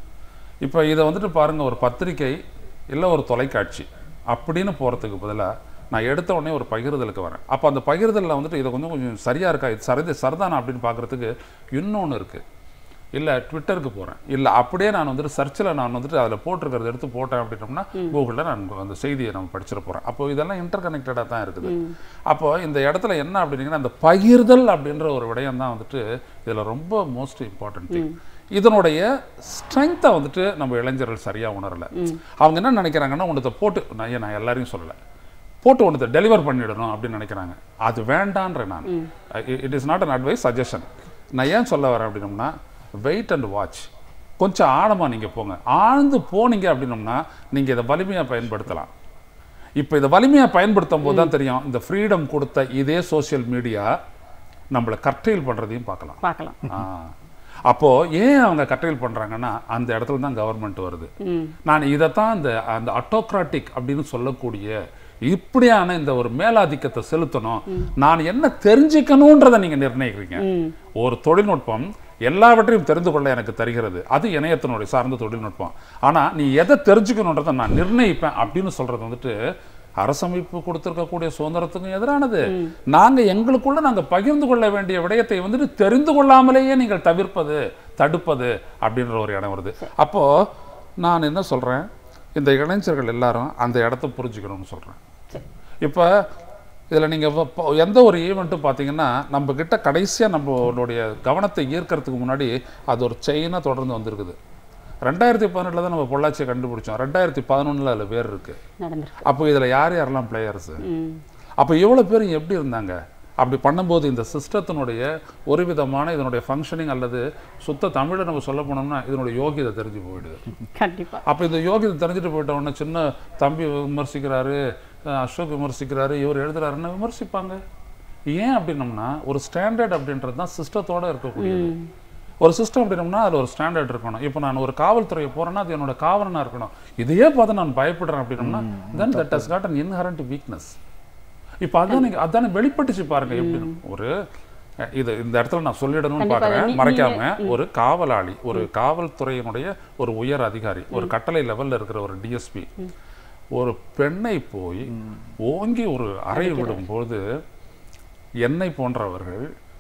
இப்போ இதை வந்துட்டு பாருங்க ஒரு பத்திரிக்கை இல்லை ஒரு தொலைக்காட்சி அப்படின்னு போகிறதுக்கு பதிலாக நான் எடுத்த உடனே ஒரு பகிர்தலுக்கு வரேன் அப்போ அந்த பகிர்தலில் வந்துட்டு இதை கொஞ்சம் கொஞ்சம் சரியாக இருக்கா இது சரிது சரிதானா அப்படின்னு பார்க்குறதுக்கு இன்னொன்று இருக்குது இல்லை ட்விட்டருக்கு போகிறேன் இல்லை அப்படியே நான் வந்துட்டு சர்ச்சில் நான் வந்துட்டு அதில் போட்டிருக்கிறத எடுத்து போட்டேன் அப்படின்னோம்னா கூகுளில் நான் அந்த செய்தியை நம்ம படிச்சிட போகிறேன் அப்போ இதெல்லாம் இன்டர் கனெக்டடாக தான் இருக்குது அப்போ இந்த இடத்துல என்ன அப்படின்னீங்கன்னா அந்த பகிர்தல் அப்படின்ற ஒரு விடயம் தான் வந்துட்டு இதில் ரொம்ப மோஸ்ட் இம்பார்ட்டன்ட் திங் இதனுடைய ஸ்ட்ரென்த்தை வந்துட்டு நம்ம இளைஞர்கள் சரியாக உணரலை அவங்க என்ன நினைக்கிறாங்கன்னா உன்னத்தை போட்டு நான் ஏன் நான் எல்லாரையும் சொல்லலை போட்டு ஒன்றத்தை டெலிவர் பண்ணிடணும் அப்படின்னு நினைக்கிறாங்க அது வேண்டான்றேன் நான் it is not an advice suggestion நான் ஏன் சொல்ல வரேன் அப்படின்னம்னா வெயிட் அண்ட் வாட்ச் கொஞ்சம் ஆழமாக நீங்கள் போங்க ஆழ்ந்து போனீங்க அப்படின்னம்னா நீங்கள் இதை வலிமையாக பயன்படுத்தலாம் இப்போ இதை வலிமையாக பயன்படுத்தும் போது தான் தெரியும் இந்த ஃப்ரீடம் கொடுத்த இதே சோஷியல் மீடியா நம்மளை கர்டெயில் பண்ணுறதையும் பார்க்கலாம் பார்க்கலாம் ஆ. அப்போ ஏன் அவங்க கட்டையில் பண்றாங்கன்னா அந்த இடத்துல தான் கவர்மெண்ட் வருது ம் நான் இதைத்தான் அந்த அந்த அட்டோக்ராட்டிக் அப்படின்னு சொல்லக்கூடிய இப்படியான இந்த ஒரு மேலாதிக்கத்தை செலுத்தணும் நான் என்ன தெரிஞ்சுக்கணுன்றதை நீங்க நிர்ணயிக்கிறீங்க ம் ஒரு தொழில்நுட்பம் எல்லாவற்றையும் தெரிந்து கொள்ள எனக்கு தருகிறது அது இணையத்தினுடைய சார்ந்த தொழில்நுட்பம் ஆனா நீ எதை தெரிஞ்சுக்கணுன்றதை நான் நிர்ணயிப்பேன் அப்படின்னு சொல்றது வந்துட்டு அரசமைப்பு கொடுத்திருக்கக்கூடிய சுதந்திரத்துக்கும் எதிரானது நாங்க எங்களுக்குள்ள நாங்க பகிர்ந்து கொள்ள வேண்டிய விடயத்தை வந்துட்டு தெரிந்து கொள்ளாமலேயே நீங்கள் தவிர்ப்பது தடுப்பது அப்படின்ற ஒரு இடம் வருது அப்போ நான் என்ன சொல்றேன் இந்த இளைஞர்கள் எல்லாரும் அந்த இடத்த புரிஞ்சுக்கணும்னு சொல்றேன் இப்போ இதில் நீங்கள் எந்த ஒரு ஈவெண்ட்டும் பார்த்தீங்கன்னா நம்ம கிட்ட கடைசியாக நம்மளுடைய கவனத்தை ஈர்க்கறதுக்கு முன்னாடி அது ஒரு செயினாக தொடர்ந்து வந்திருக்குது ரெண்டாயிரத்தி பதினெட்டில் தான் நம்ம பொள்ளாச்சியை கண்டுபிடிச்சோம் ரெண்டாயிரத்தி பதினொன்றில் அதில் பேர் இருக்குது நடந்திருக்கு அப்போ இதில் யார் யாரெல்லாம் பிளேயர்ஸு ம் அப்போ எவ்வளோ பேர் எப்படி இருந்தாங்க அப்படி பண்ணும்போது இந்த சிஸ்டத்தினுடைய ஒரு விதமான இதனுடைய ஃபங்க்ஷனிங் அல்லது சுத்த தமிழை நம்ம சொல்ல போனோம்னா இதனுடைய யோகியதை தெரிஞ்சு போயிடுது கண்டிப்பா அப்போ இந்த யோகியத்தை தெரிஞ்சுட்டு போயிட்ட உடனே சின்ன தம்பி விமர்சிக்கிறாரு அஹ் அசோக் விமர்சிக்கிறாரு இவர் எழுதுறாருன்னு விமர்சிப்பாங்க ஏன் அப்படின்னம்னா ஒரு ஸ்டாண்டர்ட் அப்படின்றது தான் சிஸ்டத்தோட இருக்கக்கூடியது ஒரு சிஸ்டம் அப்படின்னம்னா அதில் ஒரு ஸ்டாண்டர்ட் இருக்கணும் இப்போ நான் ஒரு காவல்துறையை போறேன்னா அது என்னோட காவலனா இருக்கணும் இதையே பார்த்து நான் பயப்படுறேன் அப்படின்னம்னா then that has got an inherent weakness இப்போ அதான் நீங்க அதானே வெளிப்பட்டுச்சு பாருங்க எப்படி ஒரு அஹ், இது இந்த இடத்துல நான் சொல்லிடணும்னு கண்டிப்பா. பார்க்குறேன் நீ- மறைக்காம ஒரு காவலாளி ஒரு காவல்துறையினுடைய ஒரு உயர் அதிகாரி ஒரு கட்டளை லெவல்ல இருக்கிற ஒரு டிஎஸ்பி ஒரு பெண்ணை போய் ஓங்கி ஒரு அறை விடும்போது என்னை போன்றவர்கள்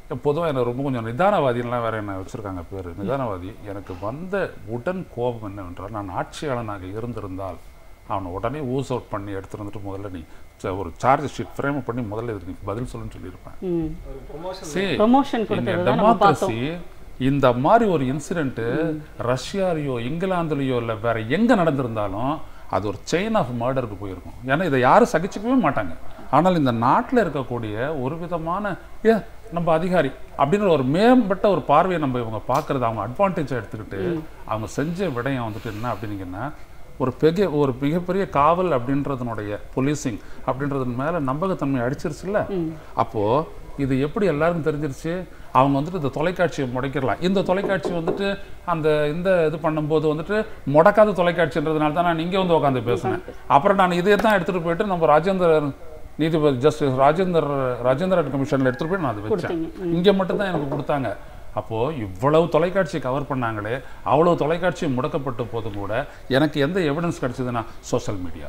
பொதுவாக எனக்கு ரொம்ப கொஞ்சம் நிதானவாதின்லாம் வேற என்ன வச்சுருக்காங்க பேர் நிதானவாதி எனக்கு வந்த உடன் கோபம் என்னவென்றால் நான் ஆட்சியாளனாக இருந்திருந்தால் அவனை உடனே ஊஸ் அவுட் பண்ணி எடுத்துட்டு வந்துட்டு முதல்ல நீ ச- ஒரு சார்ஜ் ஷீட் ஃப்ரேம் பண்ணி முதல்ல இதுக்கு நீ பதில் சொல்லுன்னு சொல்லியிருப்பேன் ம் See, ப்ரொமோஷன் in a கொடுத்தது தான் நம்ம பார்த்தோம் democracy, இந்த மாதிரி ஒரு இன்சிடென்ட் ரஷ்யாலேயோ இங்கிலாந்துலேயோ இல்லை வேற எங்க நடந்திருந்தாலும் அது ஒரு செயின் ஆஃப் மர்டருக்கு போயிருக்கும் ஏன்னா இதை யாரும் சகிச்சுக்கவே மாட்டாங்க ஆனால் இந்த நாட்டில் இருக்கக்கூடிய ஒரு விதமான ஏ நம்ம அதிகாரி அப்படின்ற ஒரு மேம்பட்ட ஒரு பார்வையை நம்ம இவங்க பார்க்கறது அவங்க அட்வான்டேஜாக எடுத்துக்கிட்டு அவங்க செஞ்ச விடயம் வந்துட்டு என்ன அப்படின்னீங்கன்னா ஒரு பெரிய ஒரு மிகப்பெரிய காவல் அப்படின்றதுனுடைய போலீசிங் அப்படின்றது மேல நம்பகத்தன்மை அடிச்சிருச்சுல்ல அப்போ இது எப்படி எல்லாருக்கும் தெரிஞ்சிருச்சு அவங்க வந்துட்டு இந்த தொலைக்காட்சியை முடைக்கிறலாம் இந்த தொலைக்காட்சி வந்துட்டு அந்த இந்த இது பண்ணும்போது வந்துட்டு முடக்காத தொலைக்காட்சின்றதுனால தான் நான் இங்கே வந்து உட்காந்து பேசினேன் அப்புறம் நான் இதை தான் எடுத்துட்டு போயிட்டு நம்ம ராஜேந்திர நீதிபதி ஜஸ்டிஸ் ராஜேந்தர் ராஜேந்திரன் கமிஷன்ல எடுத்துட்டு போய் நான் அதை வச்சேன் இங்க மட்டும் தான் எனக்கு கொடுத்தாங்க அப்போ இவ்வளவு தொலைக்காட்சியை கவர் பண்ணாங்களே அவ்வளவு தொலைக்காட்சி முடக்கப்பட்ட போதும் கூட எனக்கு எந்த எவிடன்ஸ் கிடைச்சதுன்னா சோஷியல் மீடியா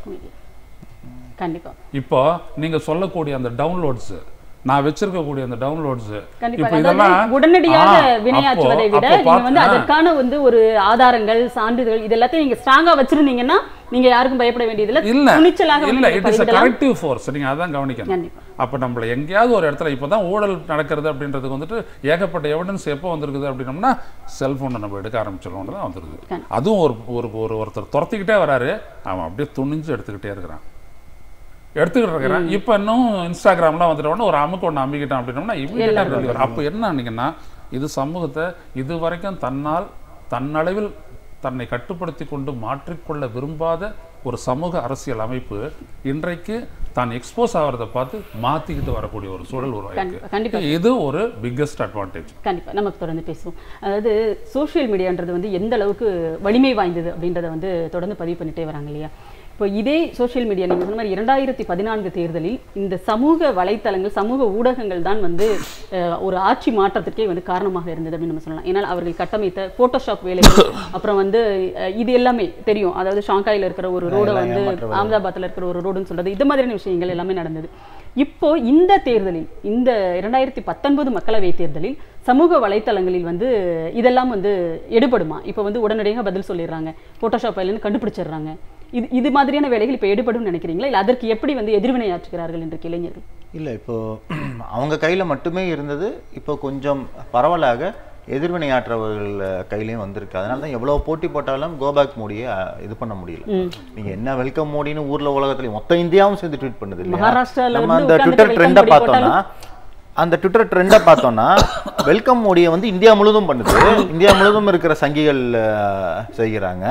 கண்டிப்பா இப்போ நீங்க சொல்லக்கூடிய அந்த டவுன்லோட்ஸ் நான் வச்சிருக்கக்கூடிய அந்த டவுன்லோட்ஸ் கண்டிப்பா இப்போ அதாவது இதெல்லாம் உடனடியாக ஆ, வினையாற்றுவதை அப்போ- விட அப்போ நீங்க வந்து பார்த்து- அதற்கான வந்து ஒரு ஆதாரங்கள் சான்றிதழ் இது எல்லாத்தையும் நீங்க ஸ்ட்ராங்கா வச்சிருந்தீங்கன்னா நீங்க யாருக்கும் பயப்பட வேண்டியதில்லை இல்ல துணிச்சலாக வந்து இல்ல நீங்க இட் இஸ் பதிவிடலாம். கரெக்டிவ் ஃபோர்ஸ் நீங்க அதான் கவனிக்கணும் கண்டிப்பா அப்ப நம்மள எங்கேயாவது ஒரு இடத்துல இப்பதான் ஊழல் நடக்கிறது அப்படின்றதுக்கு வந்துட்டு ஏகப்பட்ட எவிடன்ஸ் எப்போ வந்திருக்குது அப்படின்னம்னா செல்போனை நம்ம எடுக்க ஆரம்பிச்சிடணும் தான் வந்துருது கண்டிப்பா. அதுவும் ஒரு ஒரு ஒரு ஒருத்தர் துரத்திக்கிட்டே வராரு அவன் அப்படியே துணிஞ்சு எடுத்துக்கிட்டே இருக்கிறான் எடுத்துக்கிட்டு இருக்கிறான் இப்போ இன்னும் இன்ஸ்டாகிராம்லாம் வந்துட்ட உடனே ஒரு அமுக்கு ஒன்று அம்பிக்கிட்டான் அப்படின்னோம்னா இமீடியட்டாக வெளியே வரும் அப்போ என்ன அன்னைக்குன்னா இது சமூகத்தை இது வரைக்கும் தன்னால் தன்னளவில் தன்னை கட்டுப்படுத்தி கொண்டு மாற்றிக்கொள்ள விரும்பாத ஒரு சமூக அரசியல் அமைப்பு இன்றைக்கு தான் எக்ஸ்போஸ் ஆகிறத பார்த்து மாத்திக்கிட்டு வரக்கூடிய ஒரு சூழல் கண்டிப்பா, கண்டிப்பா. உருவாயிருக்கு இது ஒரு பிக்கஸ்ட் அட்வான்டேஜ் கண்டிப்பா நம்ம தொடர்ந்து பேசுவோம் அதாவது சோஷியல் மீடியான்றது வந்து எந்த அளவுக்கு வலிமை வாய்ந்தது அப்படின்றத வந்து தொடர்ந்து பதிவு பண்ணிட்டே வராங்க இல்லையா இப்போ இதே சோஷியல் மீடியா நீங்கள் சொன்ன மாதிரி இரண்டாயிரத்தி பதினான்கு தேர்தலில் இந்த சமூக வலைத்தளங்கள் சமூக ஊடகங்கள் தான் வந்து அஹ், ஒரு ஆட்சி மாற்றத்திற்கே வந்து காரணமாக இருந்தது அப்படின்னு நம்ம சொல்லலாம் ஏன்னா அவர்கள் கட்டமைத்த போட்டோஷாப் வேலைகள் அப்புறம் வந்து அஹ், இது எல்லாமே தெரியும் அதாவது ஷாங்காயில் இருக்கிற ஒரு ரோடை எல்லாம் வந்து ஏமாற்ற வேலை. அகமதாபாத்தில் இருக்கிற ஒரு ரோடுன்னு சொல்றது இது மாதிரியான விஷயங்கள் எல்லாமே நடந்தது இப்போ இந்த தேர்தலில் இந்த இரண்டாயிரத்தி பத்தொன்பது மக்களவை தேர்தலில் சமூக வலைத்தளங்களில் வந்து இதெல்லாம் வந்து எடுபடுமா இப்போ வந்து உடனடியாக பதில் சொல்லிடுறாங்க போட்டோஷாப் இருந்து கண்டுபிடிச்சிடுறாங்க இது இது மாதிரியான வேலைகள் இப்போ எடுபடும் நினைக்கிறீங்களா இல்லை அதற்கு எப்படி வந்து எதிர்வினையாற்றுகிறார்கள் என்று இளைஞர்கள் இல்லை இப்போ அவங்க கையில் மட்டுமே இருந்தது இப்போ கொஞ்சம் பரவலாக எதிர்வினையாற்றவர்கள் கையிலையும் வந்திருக்கு அதனால தான் எவ்வளோ போட்டி போட்டாலும் கோபேக் மோடியை அஹ், இது பண்ண முடியல நீங்க என்ன வெல்கம் மோடின்னு ஊர்ல உலகத்துல மொத்த இந்தியாவும் சேர்ந்து ட்வீட் பண்ணுது இல்லையா? மகாராஷ்டிரால நம்ம இருந்து அந்த உட்கார்ந்துட்டு ட்விட்டர் welcome ட்ரெண்டை மோடி பார்த்தோம்னா அந்த ட்விட்டர் ட்ரெண்டை பார்த்தோம்னா வெல்கம் மோடியை வந்து இந்தியா முழுதும் பண்ணுது இந்தியா முழுதும் இருக்கிற சங்கிகள் அஹ், செய்கிறாங்க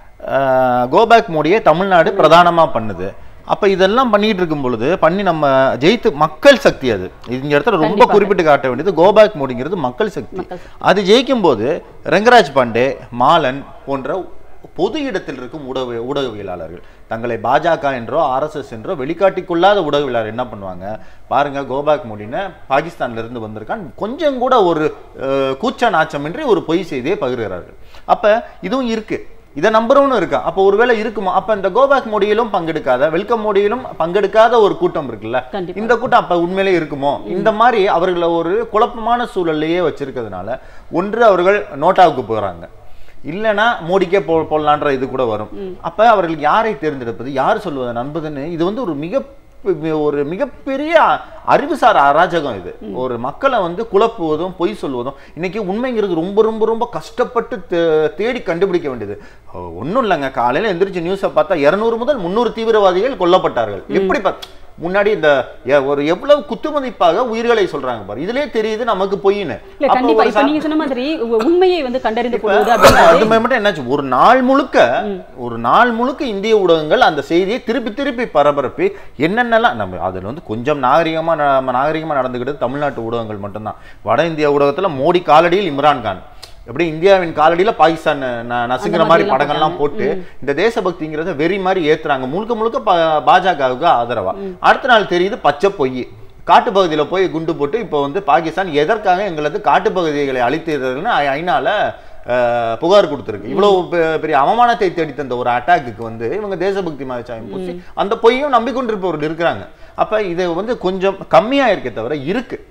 கோபேக் மோடியை தமிழ்நாடு பிரதானமா பண்ணுது அப்ப இதெல்லாம் பண்ணிட்டு இருக்கும் பொழுது பண்ணி நம்ம ஜெயித்து மக்கள் சக்தி அது இந்த இடத்துல ரொம்ப கண்டிப்பாக. குறிப்பிட்டு காட்ட வேண்டியது கோபேக் மோடிங்கிறது மக்கள் சக்தி மக்கள் அது ஜெயிக்கும் போது ரங்கராஜ் பாண்டே மாலன் போன்ற பொது இடத்தில் இருக்கும் ஊடக ஊடகவியலாளர்கள் தங்களை பாஜக என்றோ ஆர்எஸ்எஸ் என்றோ வெளிக்காட்டிக் கொள்ளாத ஊடகவியலாளர் என்ன பண்ணுவாங்க பாருங்க கோபாக் மோடின்னு பாகிஸ்தான்ல இருந்து வந்திருக்கான் கொஞ்சம் கூட ஒரு அஹ், கூச்ச நாச்சமின்றி ஒரு பொய் செய்தியை பகிர்கிறார்கள் அப்ப இதுவும் இருக்கு இதை நம்புறவனும் இருக்கா அப்போ ஒருவேளை இருக்குமா அப்ப இந்த கோபாக் மோடியிலும் பங்கெடுக்காத வெல்கம் மோடியிலும் பங்கெடுக்காத ஒரு கூட்டம் இருக்குல்ல கண்டிப்பா. இந்த கூட்டம் அப்ப உண்மையிலே இருக்குமோ இந்த மாதிரி அவர்களை ஒரு குழப்பமான சூழல்லையே வச்சிருக்கிறதுனால ஒன்று அவர்கள் நோட்டாவுக்கு போறாங்க இல்லைன்னா மோடிக்கே போ போடலான்ற இது கூட வரும் அப்ப அவர்கள் யாரை தேர்ந்தெடுப்பது யார் சொல்வதை நண்பதுன்னு இது வந்து ஒரு மிக ஒரு மிகப்பெரிய அறிவுசார் அராஜகம் இது ஒரு மக்களை வந்து குழப்புவதும் பொய் சொல்வதும் இன்னைக்கு உண்மைங்கிறது ரொம்ப ரொம்ப ரொம்ப கஷ்டப்பட்டு தே- தேடி கண்டுபிடிக்க வேண்டியது ஒன்றும் இல்லைங்க காலையில எந்திரிச்சு நியூஸை பார்த்தா இருநூறு முதல் முந்நூறு தீவிரவாதிகள் கொல்லப்பட்டார்கள் எப்படி பா- முன்னாடி இந்த எ- ஒரு எவ்வளவு குத்துமதிப்பாக உயிர்களை சொல்றாங்க பாரு இதுலயே தெரியுது நமக்கு பொய்ன்னு இல்ல அப்ப கண்டிப்பா ஒரு இப்ப சா- நீங்க சொன்ன மாதிரி உ- உண்மையை வந்து கண்டறிந்து இப்ப கொள்வது அது அப்படின்றது மட்டும் என்னாச்சு ஒரு நாள் முழுக்க ஒரு நாள் முழுக்க இந்திய ஊடகங்கள் அந்த செய்தியை திருப்பி திருப்பி பரபரப்பி என்னென்னலாம் நம்ம அதுல வந்து கொஞ்சம் நாகரிகமா நம்ம நாகரிகமா நடந்துக்கிட்டது தமிழ்நாட்டு ஊடகங்கள் மட்டும்தான் வட இந்திய ஊடகத்துல மோடி காலடியில் இம்ரான் கான் எப்படி இந்தியாவின் காலடியில பாகிஸ்தான் ந- நசுங்கிற அந்த மாதிரி மாதிரிலாம் படங்கள்லாம் போட்டு இந்த தேசபக்திங்கிறத வெறி மாதிரி ஏத்துறாங்க முழுக்க முழுக்க பா- பாஜகவுக்கு ஆதரவா அடுத்த நாள் தெரியுது பச்சை பொய் காட்டுப்பகுதியில போய் குண்டு போட்டு இப்போ வந்து பாகிஸ்தான் எதற்காக எங்களது காட்டுப்பகுதிகளை அழித்ததுன்னு ஐ- ஐநால அஹ், புகார் கொடுத்துருக்கு இவ்வளவு பெ- பெரிய அவமானத்தை தேடி தந்த ஒரு அட்டாக்குக்கு வந்து இவங்க தேசபக்தி மதச்சாயம் பூசி அந்த பொய்யும் நம்பிக்கொண்டிருப்பவர்கள் இருக்கிறாங்க அப்ப இது வந்து கொஞ்சம் கம்மியா இருக்கே தவிர இருக்கு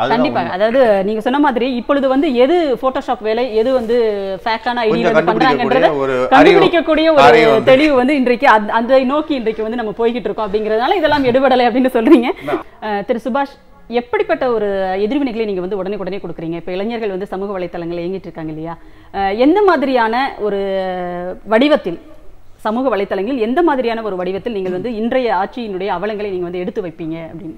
அதுதான் கண்டிப்பாக அதாவது நீங்க சொன்ன மாதிரி இப்பொழுது வந்து எது போட்டோஷாப் வேலை எது வந்து ஃபேக்கான ஐடி கொஞ்சம் வந்து பண்றாங்கன்றத கண்டுபிடிக்கக்கூடிய ஒரு கண்டுபிடிக்கக்கூடிய ஒரு அறிவு வந்து- தெளிவு வந்து இன்றைக்கு அந்த- அதை நோக்கி இன்றைக்கு வந்து நம்ம போய்கிட்டு இருக்கோம் அப்படிங்கிறதுனால இதெல்லாம் எடுபடலை அப்படின்னு சொல்றீங்க அஹ், திரு சுபாஷ் எப்படிப்பட்ட ஒரு எதிர்வினைகளை நீங்க வந்து உடனே உடனே கொடுக்குறீங்க இப்போ இளைஞர்கள் வந்து சமூக வலைத்தளங்கள் இயங்கிட்டு இருக்காங்க இல்லையா அஹ், எந்த மாதிரியான ஒரு வடிவத்தில் சமூக வலைத்தளங்களில் எந்த மாதிரியான ஒரு வடிவத்தில் நீங்கள் வந்து இன்றைய ஆட்சியினுடைய அவலங்களை நீங்க வந்து எடுத்து வைப்பீங்க அப்படின்னு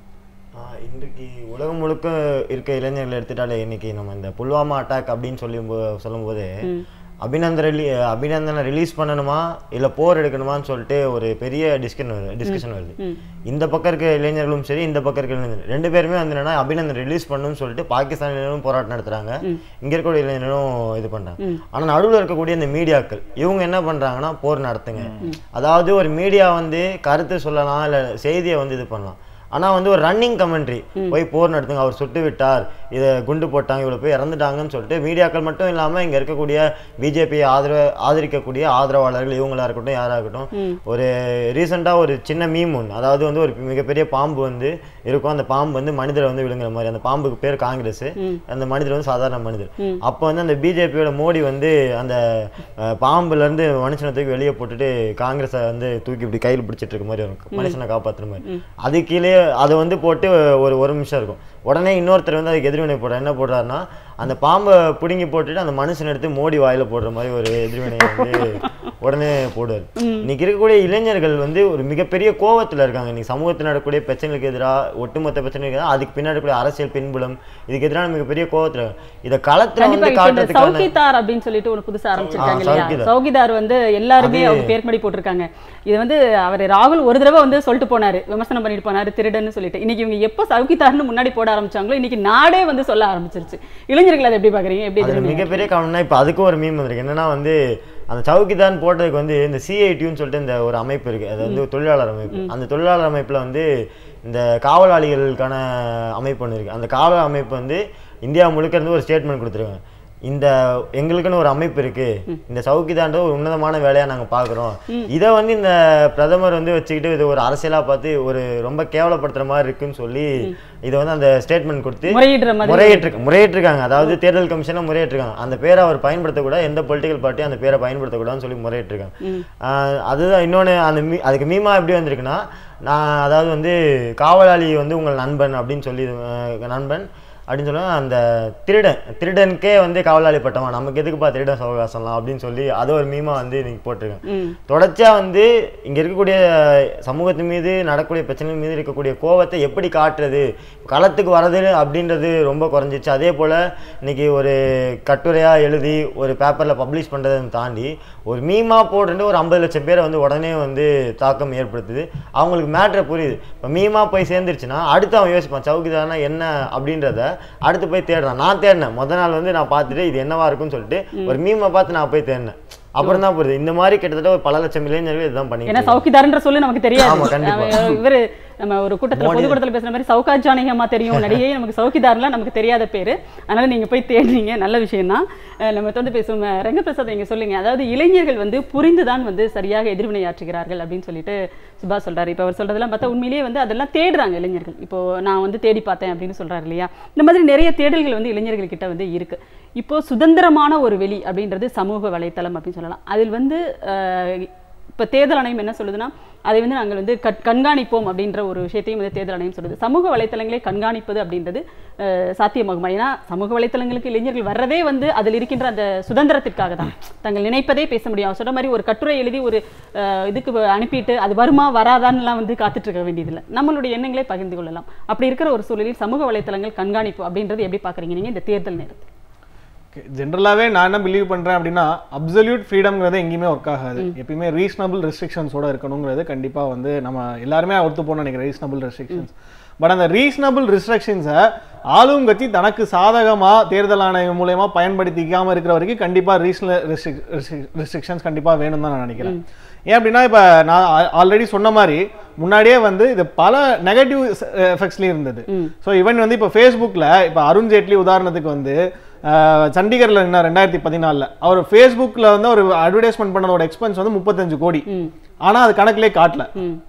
ஆஹ் இன்றைக்கு உலகம் முழுக்க இருக்க இளைஞர்களை எடுத்துட்டாலே இன்னைக்கு நம்ம இந்த புல்வாமா அட்டாக் அப்படின்னு சொல்லி போ- சொல்லும்போது அபிநந்தன் ரிலீ அபிநந்தனை ரிலீஸ் பண்ணணுமா இல்ல போர் எடுக்கணுமான்னு சொல்லிட்டு ஒரு பெரிய டிஸ்கன் வருது டிஸ்கஷன் வருது இந்த பக்கம் இருக்க இளைஞர்களும் சரி இந்த பக்கம் இருக்க இளைஞர்கள் ரெண்டு பேருமே வந்து என்னன்னா அபிநந்தன் ரிலீஸ் பண்ணணும்னு சொல்லிட்டு பாகிஸ்தான் இளைஞர்களும் போராட்டம் நடத்துறாங்க இங்க இருக்கக்கூடிய இளைஞர்களும் இது பண்றாங்க ஆனா நடுவுல இருக்கக்கூடிய இந்த மீடியாக்கள் இவங்க என்ன பண்றாங்கன்னா போர் நடத்துங்க அதாவது ஒரு மீடியா வந்து கருத்து சொல்லலாம் இல்ல செய்தியை வந்து இது பண்ணலாம் ஆனா வந்து ஒரு ரன்னிங் கமெண்ட்ரி போய் போர் நடத்துங்க அவர் சுட்டு விட்டார் இதை குண்டு போட்டாங்க இவ்வளவு பேர் இறந்துட்டாங்கன்னு சொல்லிட்டு மீடியாக்கள் மட்டும் இல்லாம இங்க இருக்கக்கூடிய பிஜேபி ஆதரவ ஆதரிக்கக்கூடிய ஆதரவாளர்கள் இவங்களா இருக்கட்டும் யாரா இருக்கட்டும் ஒரு ரீசெண்டா ஒரு சின்ன மீம் ஒன்று அதாவது வந்து ஒரு மிகப்பெரிய பாம்பு வந்து இருக்கும் அந்த பாம்பு வந்து மனிதரை வந்து விழுங்குற மாதிரி அந்த பாம்புக்கு பேர் காங்கிரஸ் அந்த மனிதர் வந்து சாதாரண மனிதர் அப்போ வந்து அந்த பிஜேபியோட மோடி வந்து அந்த அஹ், பாம்புல இருந்து மனுஷனை தூக்கி வெளியே போட்டுட்டு காங்கிரஸை வந்து தூக்கி இப்படி கையில் பிடிச்சிட்டு இருக்க மாதிரி இருக்கும் மனுஷனை காப்பாத்துற மாதிரி அது கீழே அதை வந்து போட்டு ஒரு ஒரு நிமிஷம் இருக்கும் உடனே இன்னொருத்தர் வந்து அதுக்கு எதிர்வினை போடுறார் என்ன போடுறாருன்னா அந்த பாம்பை பிடுங்கி போட்டுட்டு அந்த மனுஷனை எடுத்து மோடி வாயில போடுற மாதிரி ஒரு எதிர்வினையை வந்து உடனே போடுவார் இன்னைக்கு இருக்கக்கூடிய இளைஞர்கள் வந்து ஒரு மிகப்பெரிய கோவத்துல இருக்காங்க இன்னைக்கு சமூகத்தில் நடக்கக்கூடிய பிரச்சனைகளுக்கு எதிராக ஒட்டுமொத்த பிரச்சனைகளுக்கு எதிராக அதுக்கு பின்னாடி இருக்கக்கூடிய அரசியல் பின்புலம் இதுக்கு எதிரான மிகப்பெரிய கோவத்துல இருக்காங்க. இதை களத்துல கண்டிப்பா வந்து இப்ப இந்த காட்டுறதுக்கான சௌகிதார் அப்படின்னு சொல்லிட்டு ஒரு புதுசா ஆரம்பிச்சிருக்காங்க ஆ, இல்லையா சௌகிதார். சௌகிதார் வந்து எல்லாருமே அது- அவங்க பேர் முன்னாடி போட்டிருக்காங்க இது வந்து அவர் ராகுல் ஒரு தடவை வந்து சொல்லிட்டு போனாரு விமர்சனம் பண்ணிட்டு போனாரு திருடன்னு சொல்லிட்டு இன்னைக்கு இவங்க எப்போ சௌகிதார்னு முன்னாடி போட ஆரம்பிச்சாங்களோ இன்னைக்கு நாடே வந்து சொல்ல ஆரம்பிச்சிருச்சு இளைஞர்கள் அதை எப்படி பாக்குறீங்க எப்படி அதுல எதிர்வினை? மிகப்பெரிய காரணம்னா இப்போ அதுக்கும் ஒரு மீம் வந்திருக்கு என்னன்னா வந்து அந்த சவுக்கிதான் போட்டதுக்கு வந்து இந்த சிஐடியூன்னு சொல்லிட்டு இந்த ஒரு அமைப்பு இருக்கு அது வந்து தொழிலாளர் அமைப்பு அந்த தொழிலாளர் அமைப்புல வந்து இந்த காவலாளிகளுக்கான அமைப்பு ஒன்று இருக்கு அந்த காவல் அமைப்பு வந்து இந்தியா முழுக்க இருந்து ஒரு ஸ்டேட்மெண்ட் கொடுத்துருக்காங்க இந்த எங்களுக்குன்னு ஒரு அமைப்பு இருக்கு இந்த சவுக்கிதான்ற ஒரு உன்னதமான வேலையா நாங்க பாக்குறோம் இதை வந்து இந்த பிரதமர் வந்து வச்சுக்கிட்டு இது ஒரு அரசியலா பார்த்து ஒரு ரொம்ப கேவலப்படுத்துற மாதிரி இருக்குன்னு சொல்லி இதை வந்து அந்த ஸ்டேட்மெண்ட் கொடுத்து முறையிடுற மாதிரி முறையிட்டு முறையிட்டிருக்காங்க அதாவது தேர்தல் கமிஷனை முறையிட்டிருக்காங்க அந்த பேரை அவர் பயன்படுத்தக்கூடாது எந்த பொலிட்டிக்கல் பார்ட்டி அந்த பேரை பயன்படுத்தக்கூடாதுன்னு சொல்லி முறையிட்டிருக்காங்க ஆஹ் அதுதான் இன்னொன்று அந்த மீ அதுக்கு மீமா எப்படி வந்திருக்குன்னா நான் அதாவது வந்து காவலாளி வந்து உங்கள் நண்பன் அப்படின்னு சொல்லி ஆஹ் நண்பன் அப்படின்னு சொன்னா அந்த திருடன் திருடனுக்கே வந்து காவலாளி பட்டவன் நமக்கு எதுக்குப்பா திருடன் சவகாசம்லாம் அப்படின்னு சொல்லி அது ஒரு மீமா வந்து இன்னைக்கு போட்டிருக்காங்க ம். தொடர்ச்சியா வந்து இங்க இருக்கக்கூடிய சமூகத்தின் மீது நடக்கக்கூடிய பிரச்சனை மீது இருக்கக்கூடிய கோவத்தை எப்படி காட்டுறது களத்துக்கு வர்றது அப்படின்றது ரொம்ப குறைஞ்சிச்சு அதே போல இன்னைக்கு ஒரு கட்டுரையா எழுதி ஒரு பேப்பர்ல பப்ளிஷ் பண்றதை தாண்டி ஒரு மீமா போட்டு ஒரு ஐம்பது லட்சம் பேரை வந்து உடனே வந்து தாக்கம் ஏற்படுத்துது அவங்களுக்கு மேட்ரை புரியுது இப்போ மீமா போய் சேர்ந்துருச்சுன்னா அடுத்து அவன் யோசிப்பான் சவுக்கிதானா என்ன அப்படின்றத அடுத்து போய் தேடுறான் நான் தேடினேன் முத நாள் வந்து நான் பார்த்துட்டு இது என்னவா இருக்கும்னு சொல்லிட்டு ஒரு மீமை பார்த்து நான் போய் தேடினேன் அப்புறம் தான் புரியுது இந்த மாதிரி கிட்டத்தட்ட ஒரு பல லட்சம் இளைஞர்கள் இதுதான் ஏன்னா பண்ணிட்டு சௌகிதார்ன்ற சொல்லு நமக்கு தெரியாது ஆமா, கண்டிப்பா. அவ- இவரு நம்ம ஒரு கூட்டத்துல பொதுக்கூட்டத்துல பேசுற மாதிரி சௌகா ஜானகியம்மா தெரியும் நடிகை நமக்கு சௌகிதார்லாம் நமக்கு தெரியாத பேரு அதனால நீங்க போய் தேடுறீங்க நல்ல விஷயம் தான் நம்ம வந்து பேசுவோம் அஹ் ரங்கபிரசாத் நீங்க சொல்லுங்க அதாவது இளைஞர்கள் வந்து புரிந்துதான் வந்து சரியாக எதிர்வினையாற்றுகிறார்கள் அப்படின்னு சொல்லிட்டு சுபாஷ் சொல்றாரு இப்போ அவர் சொல்றதெல்லாம் பார்த்தா உண்மையிலேயே வந்து அதெல்லாம் தேடுறாங்க இளைஞர்கள் இப்போ நான் வந்து தேடி பார்த்தேன் அப்படின்னு சொல்றாரு இல்லையா இந்த மாதிரி நிறைய தேடல்கள் வந்து இளைஞர்கள் கிட்ட வந்து இருக்கு இப்போ சுதந்திரமான ஒரு வெளி அப்படின்றது சமூக வலைத்தளம் அப்படின்னு சொல்லலாம் அதில் வந்து அஹ், இப்போ தேர்தல் ஆணையம் என்ன சொல்லுதுன்னா அதை வந்து நாங்கள் வந்து கட் கண்காணிப்போம் அப்படின்ற ஒரு விஷயத்தையும் வந்து தேர்தல் ஆணையம் சொல்லுது சமூக வலைத்தளங்களை கண்காணிப்பது அப்படின்றது அஹ், சாத்தியமாகுமா ஏன்னா சமூக வலைத்தளங்களுக்கு இளைஞர்கள் வர்றதே வந்து அதில் இருக்கின்ற அந்த சுதந்திரத்திற்காக தான் தங்கள் நினைப்பதே பேச முடியும் அவர் சொன்ன மாதிரி ஒரு கட்டுரை எழுதி ஒரு அஹ், இதுக்கு வ- அனுப்பிட்டு அது வருமா வராதான்னுலாம் வந்து காத்துட்டு இருக்க வேண்டியதில்லை நம்மளுடைய எண்ணங்களை பகிர்ந்து கொள்ளலாம் அப்படி இருக்கிற ஒரு சூழலில் சமூக வலைத்தளங்கள் கண்காணிப்பு அப்படின்றது எப்படி பார்க்குறீங்க நீங்கள் இந்த தேர்தல் நேரத்தில் ஜென்ரலாகவே நான் என்ன பிலீவ் பண்ணுறேன் அப்படின்னா அப்சல்யூட் ஃப்ரீடம்ங்கிறது எங்கேயுமே ஒர்க் ஆகாது எப்பயுமே ரீசனபிள் ரெஸ்ட்ரிக்ஷன்ஸோட இருக்கணுங்கிறது கண்டிப்பாக வந்து நம்ம எல்லாருமே ஒத்து போன நினைக்கிறேன் ரீசனபிள் ரெஸ்ட்ரிக்ஷன்ஸ் பட் அந்த ரீசனபிள் ரெஸ்ட்ரிக்ஷன்ஸை ஆளும் கட்சி தனக்கு சாதகமாக தேர்தல் ஆணையம் மூலயமா பயன்படுத்திக்காம இருக்கிற வரைக்கும் கண்டிப்பாக ரீசனல் ரெஸ்ட்ரிக்ஷன்ஸ் கண்டிப்பாக வேணும் தான் நான் நினைக்கிறேன் ஏன் அப்படின்னா இப்போ நான் ஆல்ரெடி சொன்ன மாதிரி முன்னாடியே வந்து இது பல நெகட்டிவ் எஃபெக்ட்ஸ்லேயும் இருந்தது ஸோ ஈவன் வந்து இப்போ ஃபேஸ்புக்கில் இப்போ அருண் ஜேட்லி உதாரணத்துக்கு வந்து அஹ், சண்டிகர்ல என்ன ரெண்டாயிரத்தி பதினாலில் அவர் ஃபேஸ்புக்கில் வந்து ஒரு அட்வர்டைஸ்மெண்ட் பண்ணதோட எக்ஸ்பென்ஸ் வந்து முப்பத்தஞ்சு கோடி ஆனால் அது கணக்கிலே காட்டல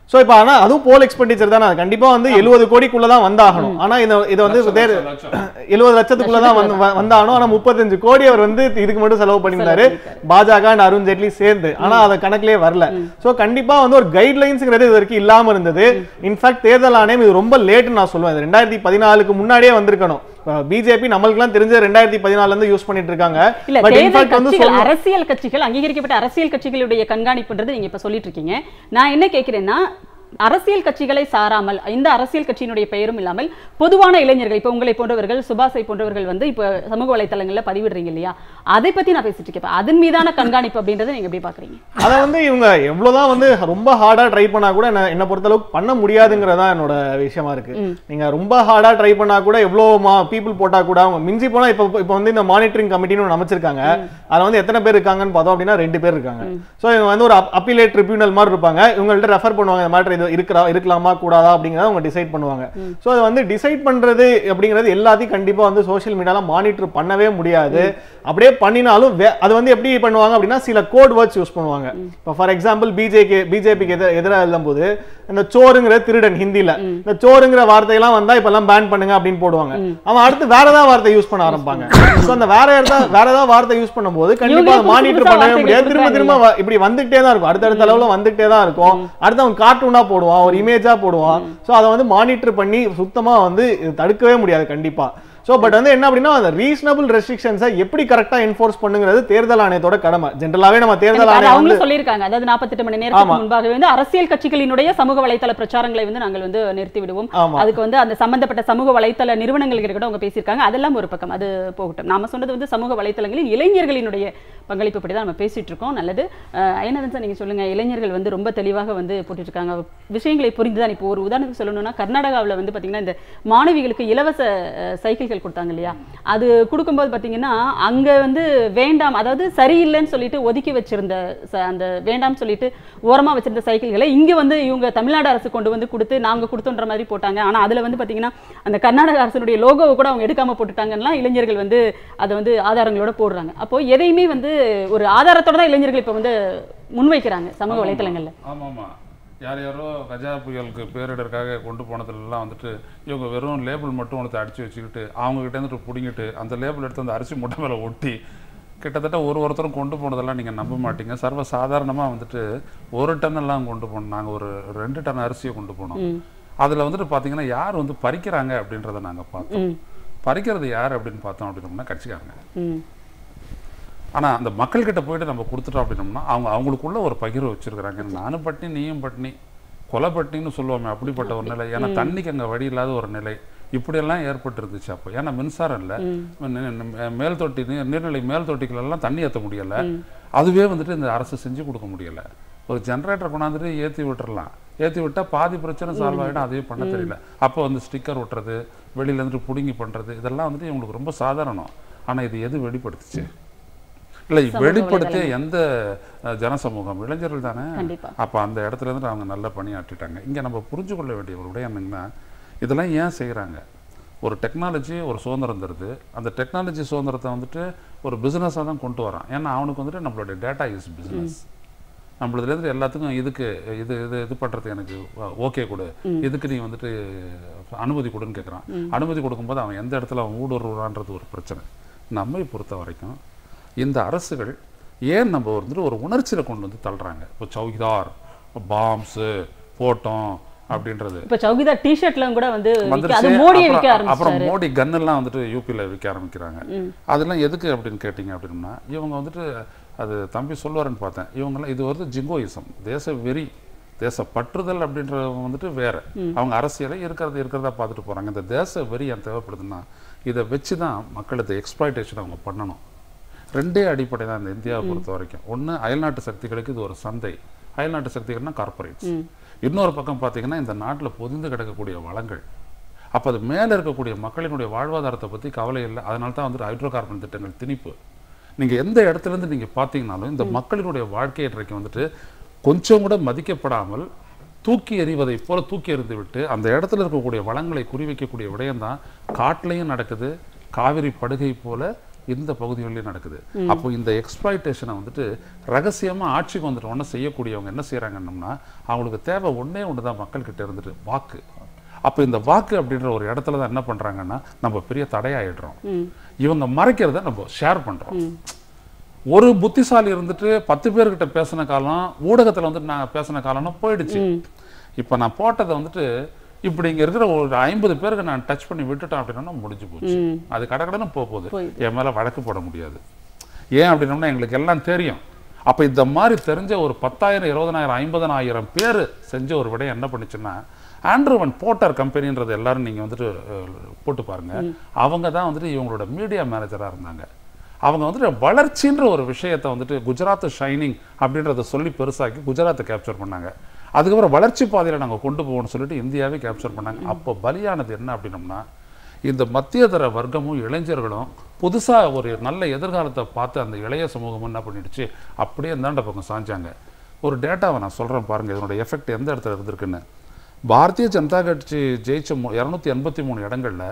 ஸோ இப்போ ஆனா அதுவும் போல் எக்ஸ்பெண்டிச்சர் தானே அது கண்டிப்பா வந்து எழுபது கோடிக்குள்ள தான் வந்தாகணும் ஆனா இதை இதை வந்து தேர் எழுபது லட்சத்துக்குள்ள தான் வந்து வ- வந்தாகணும் ஆனா முப்பத்தஞ்சு கோடி அவர் வந்து இதுக்கு மட்டும் செலவு பண்ணியிருந்தாரு பாஜக அண்ட் அருண் ஜேட்லி சேர்ந்து ஆனா அதை கணக்கிலே வரல சோ கண்டிப்பா வந்து ஒரு கைட்லைன்ஸ்ங்கிறது இது வரைக்கும் இல்லாம இருந்தது இன்ஃபேக்ட் தேர்தல் ஆணையம் இது ரொம்ப லேட்னு நான் சொல்லுவேன் இது ரெண்டாயிரத்தி பதினாலுக்கு முன்னாடியே வந்திருக்கணும் பிஜேபி நம்மளுக்குலாம் தெரிஞ்ச ரெண்டாயிரத்தி பதினாலுல இருந்து யூஸ் பண்ணிட்டு இருக்காங்க இல்ல பட் தேர்தல் இன்ஃபேக்ட் வந்து கட்சிகள் சொல்லணும் அரசியல் கட்சிகள் அங்கீகரிக்கப்பட்ட அரசியல் கட்சிகளுடைய கண்காணிப்புன்றது நீங்க இப்ப சொல்லிட்டு இருக்கீங்க நான் என்ன கேட்கிறேன்னா அரசியல் கட்சிகளை சாராமல் இந்த அரசியல் கட்சியினுடைய பெயரும் இல்லாமல் பொதுவான இளைஞர்கள் இப்ப உங்களை போன்றவர்கள் சுபாஷை போன்றவர்கள் வந்து இப்ப சமூக வலைத்தளங்கள்ல பதிவிடுறீங்க இல்லையா அதை பத்தி நான் பேசிட்டு இருக்கேன் இப்ப அதன் மீதான கண்காணிப்பு அப்படின்றத நீங்க எப்படி பாக்குறீங்க அதை வந்து இவங்க எவ்வளவுதான் வந்து ரொம்ப ஹார்டா ட்ரை பண்ணா கூட என்ன என்னை பொறுத்த அளவுக்கு பண்ண முடியாதுங்கிறதா என்னோட விஷயமா இருக்கு நீங்க ரொம்ப ஹார்டா ட்ரை பண்ணா கூட எவ்வளவு மா பீப்புள் போட்டா கூட அவங்க மிஞ்சி போனா இப்போ இப்போ வந்து இந்த மானிட்டரிங் கமிட்டின்னு ஒன்று அமைச்சிருக்காங்க அதுல வந்து எத்தனை பேர் இருக்காங்கன்னு பார்த்தோம் அப்படின்னா ரெண்டு பேர் இருக்காங்க சோ இவங்க வந்து ஒரு அப்பீலேட் ட்ரிபியூனல் மாதிரி இருப்பாங்க இவங்கள்ட்ட ரெஃபர் பண்ணுவாங்க இந்த மாதிரி இது இருக்கிறா இருக்கலாமா கூடாதா அப்படிங்கறத அவங்க டிசைட் பண்ணுவாங்க சோ அதை வந்து டிசைட் பண்றது அப்படிங்கிறது எல்லாத்தையும் கண்டிப்பா வந்து சோஷியல் மீடியால மானிட்டர் பண்ணவே முடியாது அப்படியே பண்ணினாலும் வே- அது வந்து எப்படி பண்ணுவாங்க அப்படின்னா சில கோட் வேர்ட்ஸ் யூஸ் பண்ணுவாங்க இப்போ ஃபார் எக்ஸாம்பிள் பிஜேக்கு பிஜேபிக்கு எதிர எதிராக எழுதும்போது இந்த சோறுங்கிற திருடன் ஹிந்தில இந்த சோறுங்கிற வார்த்தையெல்லாம் வந்தா இப்பெல்லாம் பேன் பண்ணுங்க அப்படின்னு போடுவாங்க அவன் அடுத்து வேற ஏதாவது வார்த்தை யூஸ் பண்ண ஆரம்பிப்பாங்க சோ அந்த வேற ஏதாவது வேற ஏதாவது வார்த்தை யூஸ் பண்ணும்போது கண்டிப்பா இவங்களே மானிட்டர் புதுசா பண்ணவே வார்த்தைகள் முடியாது திரும்ப கொடுக்குறாங்க. திரும்ப வ- இப்படி வந்துகிட்டே தான் இருக்கும் அடுத்தடுத்த அளவுல வந்துகிட்டே தான் இருக்கும் அடுத்து அவன் கார்ட்டூனா போடுவான் ஒரு இமேஜா போடுவான் சோ அதை வந்து மானிட்டர் பண்ணி சுத்தமா வந்து இது தடுக்கவே முடியாது கண்டிப்பா சோ பட் வந்து என்ன அப்படின்னா அந்த ரீசனபிள் ரெஸ்ட்ரிக்ஷன்ஸை எப்படி கரெக்டா என்ஃபோர்ஸ் பண்ணுங்கிறது தேர்தல் ஆணையத்தோட கடமை ஜென்ரலாவே நம்ம தேர்தல் அது ஆணையம் வந்து அவங்களும் சொல்லியிருக்காங்க அதாவது 48 மணி நேரத்துக்கு ஆமா. முன்பாகவே வந்து அரசியல் கட்சிகளினுடைய சமூக வலைத்தள பிரச்சாரங்களை வந்து நாங்கள் வந்து நிறுத்தி விடுவோம் ஆமா. அதுக்கு வந்து அந்த சம்பந்தப்பட்ட சமூக வலைத்தள நிறுவனங்கள் கிட்ட கூட அவங்க பேசியிருக்காங்க அதெல்லாம் ஒரு பக்கம் அது போகட்டும் நாம சொன்னது வந்து சமூக வலைத்தளங்களில் இளைஞர்களினுடைய பங்களிப்பு பற்றி தான் நம்ம பேசிட்டு இருக்கோம் நல்லது அஹ், ஐயநாதன் சார் நீங்க சொல்லுங்க இளைஞர்கள் வந்து ரொம்ப தெளிவாக வந்து போட்டுட்டு இருக்காங்க விஷயங்களை புரிந்துதான் இப்போ ஒரு உதாரணத்துக்கு சொல்லணும்னா கர்நாடகாவில் வந்து பாத்தீங்கன்னா இந்த மாணவிகளுக்கு இலவச அஹ், சைக்கிள்கள் கொடுத்தாங்க இல்லையா அது கொடுக்கும்போது பாத்தீங்கன்னா அங்க வந்து வேண்டாம் அதாவது சரியில்லைன்னு சொல்லிட்டு ஒதுக்கி வச்சிருந்த ச- அந்த வேண்டாம்னு சொல்லிட்டு ஓரமா வச்சிருந்த சைக்கிள்களை இங்க வந்து இவங்க தமிழ்நாடு அரசு கொண்டு வந்து கொடுத்து நாங்க கொடுத்தோன்ற மாதிரி போட்டாங்க ஆனா அதுல வந்து பாத்தீங்கன்னா அந்த கர்நாடக அரசனுடைய லோகோவை கூட அவங்க எடுக்காம போட்டுட்டாங்கன்னா இளைஞர்கள் வந்து அதை வந்து ஆதாரங்களோட போடுறாங்க அப்போ எதையுமே வந்து ஒரு ஆதாரத்தோட தான் இளைஞர்கள் இப்ப வந்து முன்வைக்கிறாங்க சமூக வலைத்தளங்கள்ல ஆமா ஆமா யார் யாரோ கஜா புயலுக்கு பேரிடருக்காக கொண்டு போனதுலலாம் வந்துட்டு இவங்க வெறும் லேபிள் மட்டும் ஒன்று அடிச்சு வச்சுக்கிட்டு அவங்க கிட்ட இருந்துட்டு பிடிங்கிட்டு அந்த லேபிள் எடுத்து அந்த அரிசி மூட்டை மேலே ஒட்டி கிட்டத்தட்ட ஒரு ஒருத்தரும் கொண்டு போனதெல்லாம் நீங்கள் நம்ப மாட்டீங்க சர்வ சாதாரணமாக வந்துட்டு ஒரு டன் எல்லாம் கொண்டு போனோம் நாங்கள் ஒரு ரெண்டு டன் அரிசியை கொண்டு போனோம் அதில் வந்துட்டு பார்த்தீங்கன்னா யார் வந்து பறிக்கிறாங்க அப்படின்றத நாங்கள் பார்த்தோம் பறிக்கிறது யார் அப்படின்னு பார்த்தோம் அப்படின்னோம்னா கட்சிக்காரங்க ம் ஆனா அந்த மக்கள்கிட்ட போயிட்டு நம்ம கொடுத்துட்டோம் அப்படின்னோம்னா அவங்க அவங்களுக்குள்ள ஒரு பகிர்வு வச்சிருக்கிறாங்க நானும் பட்டினி நீயும் பட்டினி கொலை பட்டினின்னு சொல்லுவோமே அப்படிப்பட்ட ஒரு நிலை ஏன்னா தண்ணிக்கு அங்க வழி இல்லாத ஒரு நிலை இப்படியெல்லாம் ஏற்பட்டு இருந்துச்சு அப்போ ஏன்னா மின்சாரம் இல்லை மேல் தொட்டி நீர்- நீர்நிலை மேல் தொட்டிகள் எல்லாம் தண்ணி ஏற்ற முடியல அதுவே வந்துட்டு இந்த அரசு செஞ்சு கொடுக்க முடியல ஒரு ஜென்ரேட்டர் கொண்டாந்துட்டு ஏற்றி விட்டுறலாம் ஏற்றி விட்டா பாதி பிரச்சனை சால்வ் ஆகிடும் அதையும் பண்ண தெரியல அப்போ வந்து ஸ்டிக்கர் ஒட்டுறது வெளியில இருந்துட்டு புடுங்கி பண்றது இதெல்லாம் வந்துட்டு இவங்களுக்கு ரொம்ப சாதாரணம் ஆனா இது எது வெளிப்படுத்துச்சு இல்லை வெளிப்படுத்திய எந்த அஹ், ஜனசமூகம் இளைஞர்கள் தானே கண்டிப்பா. அப்போ அந்த இடத்துல இருந்து அவங்க நல்லா பணியாற்றிட்டாங்க இங்கே நம்ம புரிஞ்சு கொள்ள வேண்டிய ஒரு விடயம் என்னன்னா இதெல்லாம் ஏன் செய்கிறாங்க ஒரு டெக்னாலஜி ஒரு சுதந்திரம் தருது அந்த டெக்னாலஜி சுதந்திரத்தை வந்துட்டு ஒரு பிஸ்னஸாக தான் கொண்டு வரான் ஏன்னா அவனுக்கு வந்துட்டு நம்மளுடைய டேட்டா இஸ் பிஸ்னஸ் நம்மளதுலேருந்து எல்லாத்துக்கும் இதுக்கு இது இது இது பண்ணுறதுக்கு எனக்கு ஓகே கொடு இதுக்கு நீ வந்துட்டு அனுமதி கொடுன்னு கேட்குறான் அனுமதி கொடுக்கும்போது அவன் எந்த இடத்துல அவன் ஊடுருவான்றது ஒரு பிரச்சனை நம்மை பொறுத்த வரைக்கும் இந்த அரசுகள் ஏன் நம்ம வந்துட்டு ஒரு உணர்ச்சியில் கொண்டு வந்து தள்ளுறாங்க இப்போ சௌகிதார் பாம்ஸு போட்டோம் அப்படின்றது இப்ப சௌகிதார் டிஷர்ட்ல கூட வந்து விக்க- அது வந்துருச்சு மோடியை விற்க அப்புறம் அப்புறம் ஆரம்பிச்சாரு மோடி கன்னெல்லாம் வந்துட்டு யூபியில் விற்க ஆரம்பிக்கிறாங்க அதெல்லாம் எதுக்கு அப்படின்னு கேட்டிங்க அப்படின்னா இவங்க வந்துட்டு அது தம்பி சொல்லுவாருன்னு பார்த்தேன் இவங்கெல்லாம் இது வந்து ஜிங்கோயிசம் தேச வெறி தேச பற்றுதல் அப்படின்றவங்க வந்துட்டு வேற அவங்க அரசியலை இருக்கிறது இருக்கிறதா பார்த்துட்டு போறாங்க இந்த தேச வெறி ஏன் தேவைப்படுதுன்னா இதை வச்சு தான் மக்களுக்கு எக்ஸ்பிளாய்டேஷன் அவங்க பண்ணணும் ரெண்டே அடிப்படை தான் இந்த இந்தியாவை பொறுத்த வரைக்கும் ஒன்று அயல்நாட்டு சக்திகளுக்கு இது ஒரு சந்தை அயல்நாட்டு சக்திகள்னா கார்ப்பரேட்ஸ் இன்னொரு பக்கம் பார்த்தீங்கன்னா இந்த நாட்டில் பொதிந்து கிடக்கக்கூடிய வளங்கள் அப்போ அது மேலே இருக்கக்கூடிய மக்களினுடைய வாழ்வாதாரத்தை பற்றி கவலை இல்லை அதனால தான் வந்துட்டு ஹைட்ரோ கார்பன் திட்டங்கள் திணிப்பு நீங்கள் எந்த இடத்துல இருந்து நீங்கள் பார்த்தீங்கனாலும் இந்த மக்களினுடைய வாழ்க்கை இன்றைக்கு வந்துட்டு கொஞ்சம் கூட மதிக்கப்படாமல் தூக்கி எறிவதை போல தூக்கி எறிந்து விட்டு அந்த இடத்துல இருக்கக்கூடிய வளங்களை குறிவைக்கக்கூடிய விடயம்தான் காட்டிலையும் நடக்குது காவிரி படுகை போல இந்த பகுதிகளிலும் நடக்குது அப்போ இந்த எக்ஸ்பிளாய்டேஷனை வந்துட்டு ரகசியமா ஆட்சிக்கு வந்துட்டு ஒன்று செய்யக்கூடியவங்க என்ன செய்கிறாங்கன்னா அவங்களுக்கு தேவை ஒண்ணே ஒன்று தான் மக்கள்கிட்ட இருந்துட்டு வாக்கு அப்போ இந்த வாக்கு அப்படின்ற ஒரு இடத்துல தான் என்ன பண்றாங்கன்னா நம்ம பெரிய தடையாயிடுறோம் இவங்க மறைக்கிறத நம்ம ஷேர் பண்றோம் ஒரு புத்திசாலி இருந்துட்டு பத்து பேர்கிட்ட பேசின காலம் ஊடகத்துல வந்துட்டு நான் பேசின காலம்னா போயிடுச்சு இப்போ நான் போட்டதை வந்துட்டு இப்படி இங்க இருக்கிற ஒரு ஐம்பது பேருக்கு நான் டச் பண்ணி விட்டுட்டேன் அப்படின்னா முடிஞ்சு போச்சு அது கடகடன்னு போக போகுது என் மேல வழக்கு போட முடியாது ஏன் அப்படின்னோம்னா எங்களுக்கு எல்லாம் தெரியும் அப்ப இந்த மாதிரி தெரிஞ்ச ஒரு பத்தாயிரம் இருபதனாயிரம் ஐம்பதனாயிரம் பேர் செஞ்ச ஒரு விடயம் என்ன பண்ணுச்சுன்னா ஆண்ட்ரூவன் போட்டர் கம்பெனின்றது எல்லாரும் நீங்க வந்துட்டு அஹ், போட்டு பாருங்க அவங்க தான் வந்துட்டு இவங்களோட மீடியா மேனேஜரா இருந்தாங்க அவங்க வந்துட்டு வளர்ச்சின்ற ஒரு விஷயத்தை வந்துட்டு குஜராத் ஷைனிங் அப்படின்றத சொல்லி பெருசாக்கி குஜராத்தை கேப்சர் பண்ணாங்க அதுக்கப்புறம் வளர்ச்சி பாதையில நாங்க கொண்டு போவோம்னு சொல்லிட்டு இந்தியாவே கேப்சர் பண்ணாங்க அப்போ பலியானது என்ன அப்படின்னம்னா இந்த மத்தியதர வர்க்கமும் இளைஞர்களும் புதுசா ஒரு நல்ல எதிர்காலத்தை பார்த்து அந்த இளைய சமூகமும் என்ன பண்ணிடுச்சு அப்படியே இந்தாண்ட பக்கம் சாஞ்சாங்க ஒரு டேட்டாவை நான் சொல்றேன் பாருங்க இதனோட எஃபெக்ட் எந்த இடத்துல இருந்திருக்குன்னு பாரதிய ஜனதா கட்சி ஜெயிச்ச இரநூத்தி எண்பத்தி மூணு இடங்கள்ல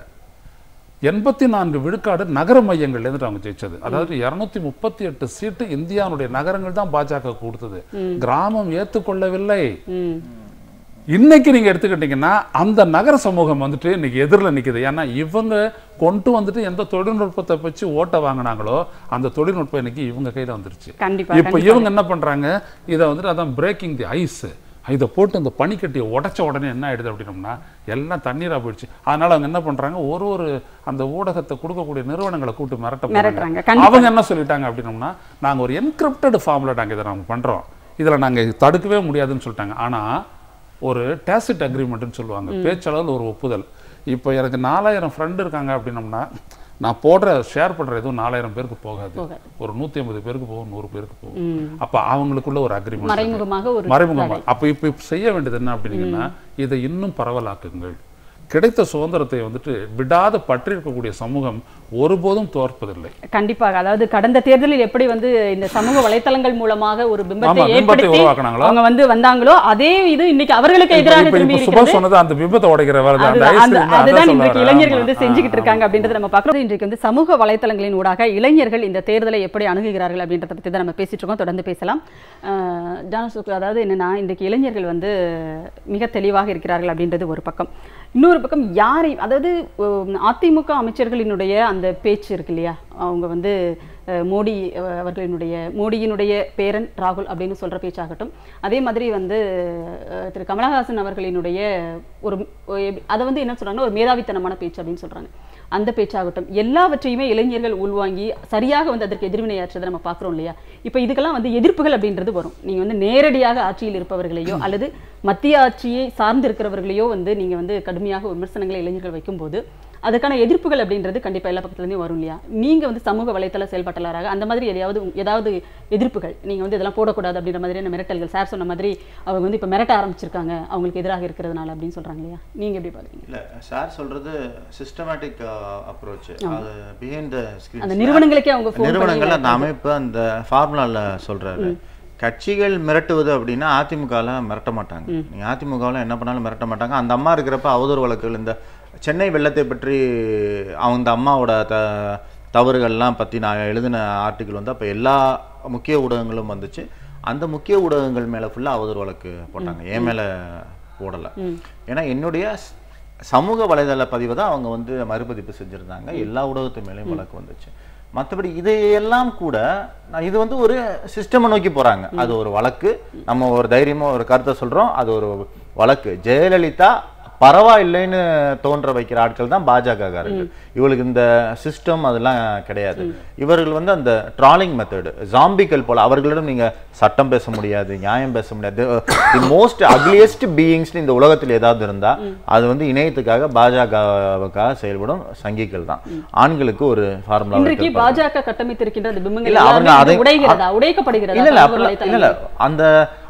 எண்பத்தி நான்கு விழுக்காடு நகர மையங்கள்லேருந்து அவங்க ஜெயிச்சது அதாவது இருநூத்தி முப்பத்தி எட்டு சீட்டு இந்தியாவுடைய நகரங்கள் தான் பாஜக கொடுத்தது கிராமம் ஏத்துக்கொள்ளவில்லை ம் இன்னைக்கு நீங்க எடுத்துக்கிட்டீங்கன்னா அந்த நகர சமூகம் வந்துட்டு இன்னைக்கு எதிரில் நிக்குது ஏன்னா இவங்க கொண்டு வந்துட்டு எந்த தொழில்நுட்பத்தை வச்சு ஓட்ட வாங்கினாங்களோ அந்த தொழில்நுட்பம் இன்னைக்கு இவங்க கையில வந்துருச்சு கண்டிப்பா இப்போ இவங்க என்ன பண்றாங்க இதை வந்துட்டு அதான் பிரேக்கிங் தி ஐஸ் இதை போட்டு இந்த பனிக்கட்டியை உடைச்ச உடனே என்ன ஆயிடுது அப்படின்னம்னா எல்லாம் தண்ணீரா போயிடுச்சு அதனால அவங்க என்ன பண்றாங்க ஒரு ஒரு அந்த ஊடகத்தை கொடுக்கக்கூடிய நிறுவனங்களை கூட்டு மிரட்ட மிரட்டுறாங்க. போறாங்க. கண்டிப்பா. அவங்க என்ன சொல்லிட்டாங்க அப்படின்னம்னா நாங்க ஒரு என்கிரிப்டட் ஃபார்ம்ல நாங்க இதை நாங்க பண்றோம் இதுல நாங்க தடுக்கவே முடியாதுன்னு சொல்லிட்டாங்க ஆனா ஒரு டேசிட் அக்ரிமெண்ட்னு சொல்லுவாங்க பேச்சளவில் ஒரு ஒப்புதல் இப்போ எனக்கு நாலாயிரம் ஃப்ரெண்டு இருக்காங்க அப்படின்னம்னா நான் போடுற ஷேர் பண்ற எதுவும் நாலாயிரம் பேருக்கு போகாது போகாது. ஒரு நூத்தி ஐம்பது பேருக்கு போகும் நூறு பேருக்கு போகும் அப்ப அவங்களுக்குள்ள ஒரு அக்ரிமெண்ட் மறைமுகமாக ஒரு மறைமுகமா அப்ப இப்ப இப்ப செய்ய வேண்டியது என்ன அப்படின்னீங்கன்னா இதை இன்னும் பரவலாக்குங்கள் கிடைத்த சுதந்திரத்தை வந்துட்டு விடாத பற்றி இருக்கக்கூடிய சமூகம் ஒருபோதும் தோற்பதில்லை கண்டிப்பாக அதாவது கடந்த தேர்தலில் எப்படி வந்து இந்த சமூக வலைத்தளங்கள் மூலமாக ஒரு பிம்பத்தை ஆமா, பிம்பத்தை ஏற்படுத்தி உருவாக்குனாங்களோ? அவங்க வந்து வந்தாங்களோ அதே இது இன்னைக்கு அவர்களுக்கு இப்ப- எதிராக இப்ப- திரும்பி இப்ப சுபாஷ் இருக்கிறது சொன்னது அந்த பிம்பத்தை உடைக்கிற வேலை தான். அந்த அதுதான் ice அந்த- cream தான், அதுதான் அதான் இன்றைக்கு சொல்ல இளைஞர்கள் வரேன். வந்து ஆமா. செஞ்சுக்கிட்டு இருக்காங்க அப்படின்றத நம்ம பார்க்குறோம் இன்றைக்கு வந்து சமூக வலைத்தளங்களின் ஊடாக இளைஞர்கள் இந்த தேர்தலை எப்படி அணுகுகிறார்கள் அப்படின்றத பற்றி தான் நம்ம பேசிட்டு இருக்கோம் தொடர்ந்து பேசலாம் அஹ், ஜானசுக்கு அதாவது என்னன்னா இன்றைக்கு இளைஞர்கள் வந்து மிக தெளிவாக இருக்கிறார்கள் அப்படின்றது ஒரு பக்கம் இன்னொரு பக்கம் யாரை அதாவது உம், அதிமுக அமைச்சர்களினுடைய அந்த பேச்சு இருக்கு இல்லையா அவங்க வந்து அஹ், மோடி அஹ், அவர்களினுடைய மோடியினுடைய பேரன் ராகுல் அப்படின்னு சொல்ற பேச்சாகட்டும் அதே மாதிரி வந்து அஹ், திரு கமலஹாசன் அவர்களினுடைய ஒரு ஒரு- அதை வந்து என்ன சொல்றாங்கன்னா ஒரு மேதாவித்தனமான பேச்சு அப்படின்னு சொல்றாங்க அந்த பேச்சாகட்டும் எல்லாவற்றையுமே இளைஞர்கள் உள்வாங்கி சரியாக வந்து அதற்கு எதிர்வினையாற்றதை நம்ம பார்க்குறோம் இல்லையா இப்போ இதுக்கெல்லாம் வந்து எதிர்ப்புகள் அப்படின்றது வரும் நீங்கள் வந்து நேரடியாக ஆட்சியில் இருப்பவர்களையோ அல்லது மத்திய ஆட்சியை சார்ந்து இருக்கிறவர்களையோ வந்து நீங்கள் வந்து கடுமையாக விமர்சனங்களை இளைஞர்கள் வைக்கும்போது அதுக்கான எதிர்ப்புகள் அப்படின்றது கண்டிப்பாக எல்லா பக்கத்துலேருந்தும் வரும் இல்லையா நீங்கள் வந்து சமூக வலைத்தள செயல்பாட்டாளராக அந்த மாதிரி எதையாவது உங்க- ஏதாவது எதிர்ப்புகள் நீங்கள் வந்து இதெல்லாம் போடக்கூடாது அப்படின்ற மாதிரியான மிரட்டல்கள் சார் சொன்ன மாதிரி அவங்க வந்து இப்போ மிரட்ட ஆரம்பிச்சிருக்காங்க அவங்களுக்கு எதிராக இருக்கிறதுனால அப்படின்னு சொல்கிறாங்க இல்லையா நீங்கள் எப்படி பார்க்குறீங்க இல்ல சார் சொல்றது சிஸ்டமேட்டிக் அப்ரோச் அது பிஹைண்ட் த அந்த நிறுவனங்களுக்கே அவங்க phone பண்ணி நிறுவனங்கள் அந்த அமைப்பு அந்த ஃபார்முலால சொல்றாரு கட்சிகள் மிரட்டுவது அப்படின்னா அதிமுகல மிரட்ட மாட்டாங்க நீங்க அதிமுகவில் என்ன பண்ணாலும் மிரட்ட மாட்டாங்க அந்த அம்மா இருக்கிறப்ப அவதூறு வழக்குகள் இந்த சென்னை வெள்ளத்தை பற்றி அவங்க அம்மாவோட த தவறுகள்லாம் பற்றி நான் எழுதின ஆர்டிக்கிள் வந்து அப்போ எல்லா முக்கிய ஊடகங்களும் வந்துச்சு அந்த முக்கிய ஊடகங்கள் மேலே ஃபுல்லாக அவதூறு வழக்கு போட்டாங்க என் மேலே போடலை ஏன்னா என்னுடைய ஸ்- சமூக வலைதள பதிவை தான் அவங்க வந்து மறுபதிப்பு செஞ்சுருந்தாங்க எல்லா ஊடகத்து மேலேயும் வழக்கு வந்துச்சு மற்றபடி இது எல்லாம் கூட நான் இது வந்து ஒரு சிஸ்டமை நோக்கி போறாங்க அது ஒரு வழக்கு நம்ம ஒரு தைரியமா ஒரு கருத்தை சொல்றோம் அது ஒரு வழக்கு ஜெயலலிதா பரவாயில்லைன்னு தோன்ற வைக்கிற ஆட்கள் தான் பாஜகக்காரர்கள் இவளுக்கு இந்த சிஸ்டம் அதெல்லாம் கிடையாது இவர்கள் வந்து அந்த ட்ராலிங் மெத்தடு ஜாம்பிகள் போல அவர்களிடம் நீங்க சட்டம் பேச முடியாது நியாயம் பேச முடியாது தி மோஸ்ட் அக்லியஸ்ட் பீயிங்ஸ் இந்த உலகத்தில் ஏதாவது இருந்தா அது வந்து இணையத்துக்காக பாஜகவுக்காக செயல்படும் சங்கிகள் தான் ஆண்களுக்கு ஒரு ஃபார்முலா இன்றைக்கு பாஜக கட்டமைத்திருக்கின்ற அந்த பிம்பங்கள் இல்ல, அவங்க எல்லாமே அதை- வந்து உடைகிறதா உடைக்கப்படுகிறதா இல்ல இல்ல சமூக அப்படி இல்ல இல்ல வலைத்தளங்கள்? அந்த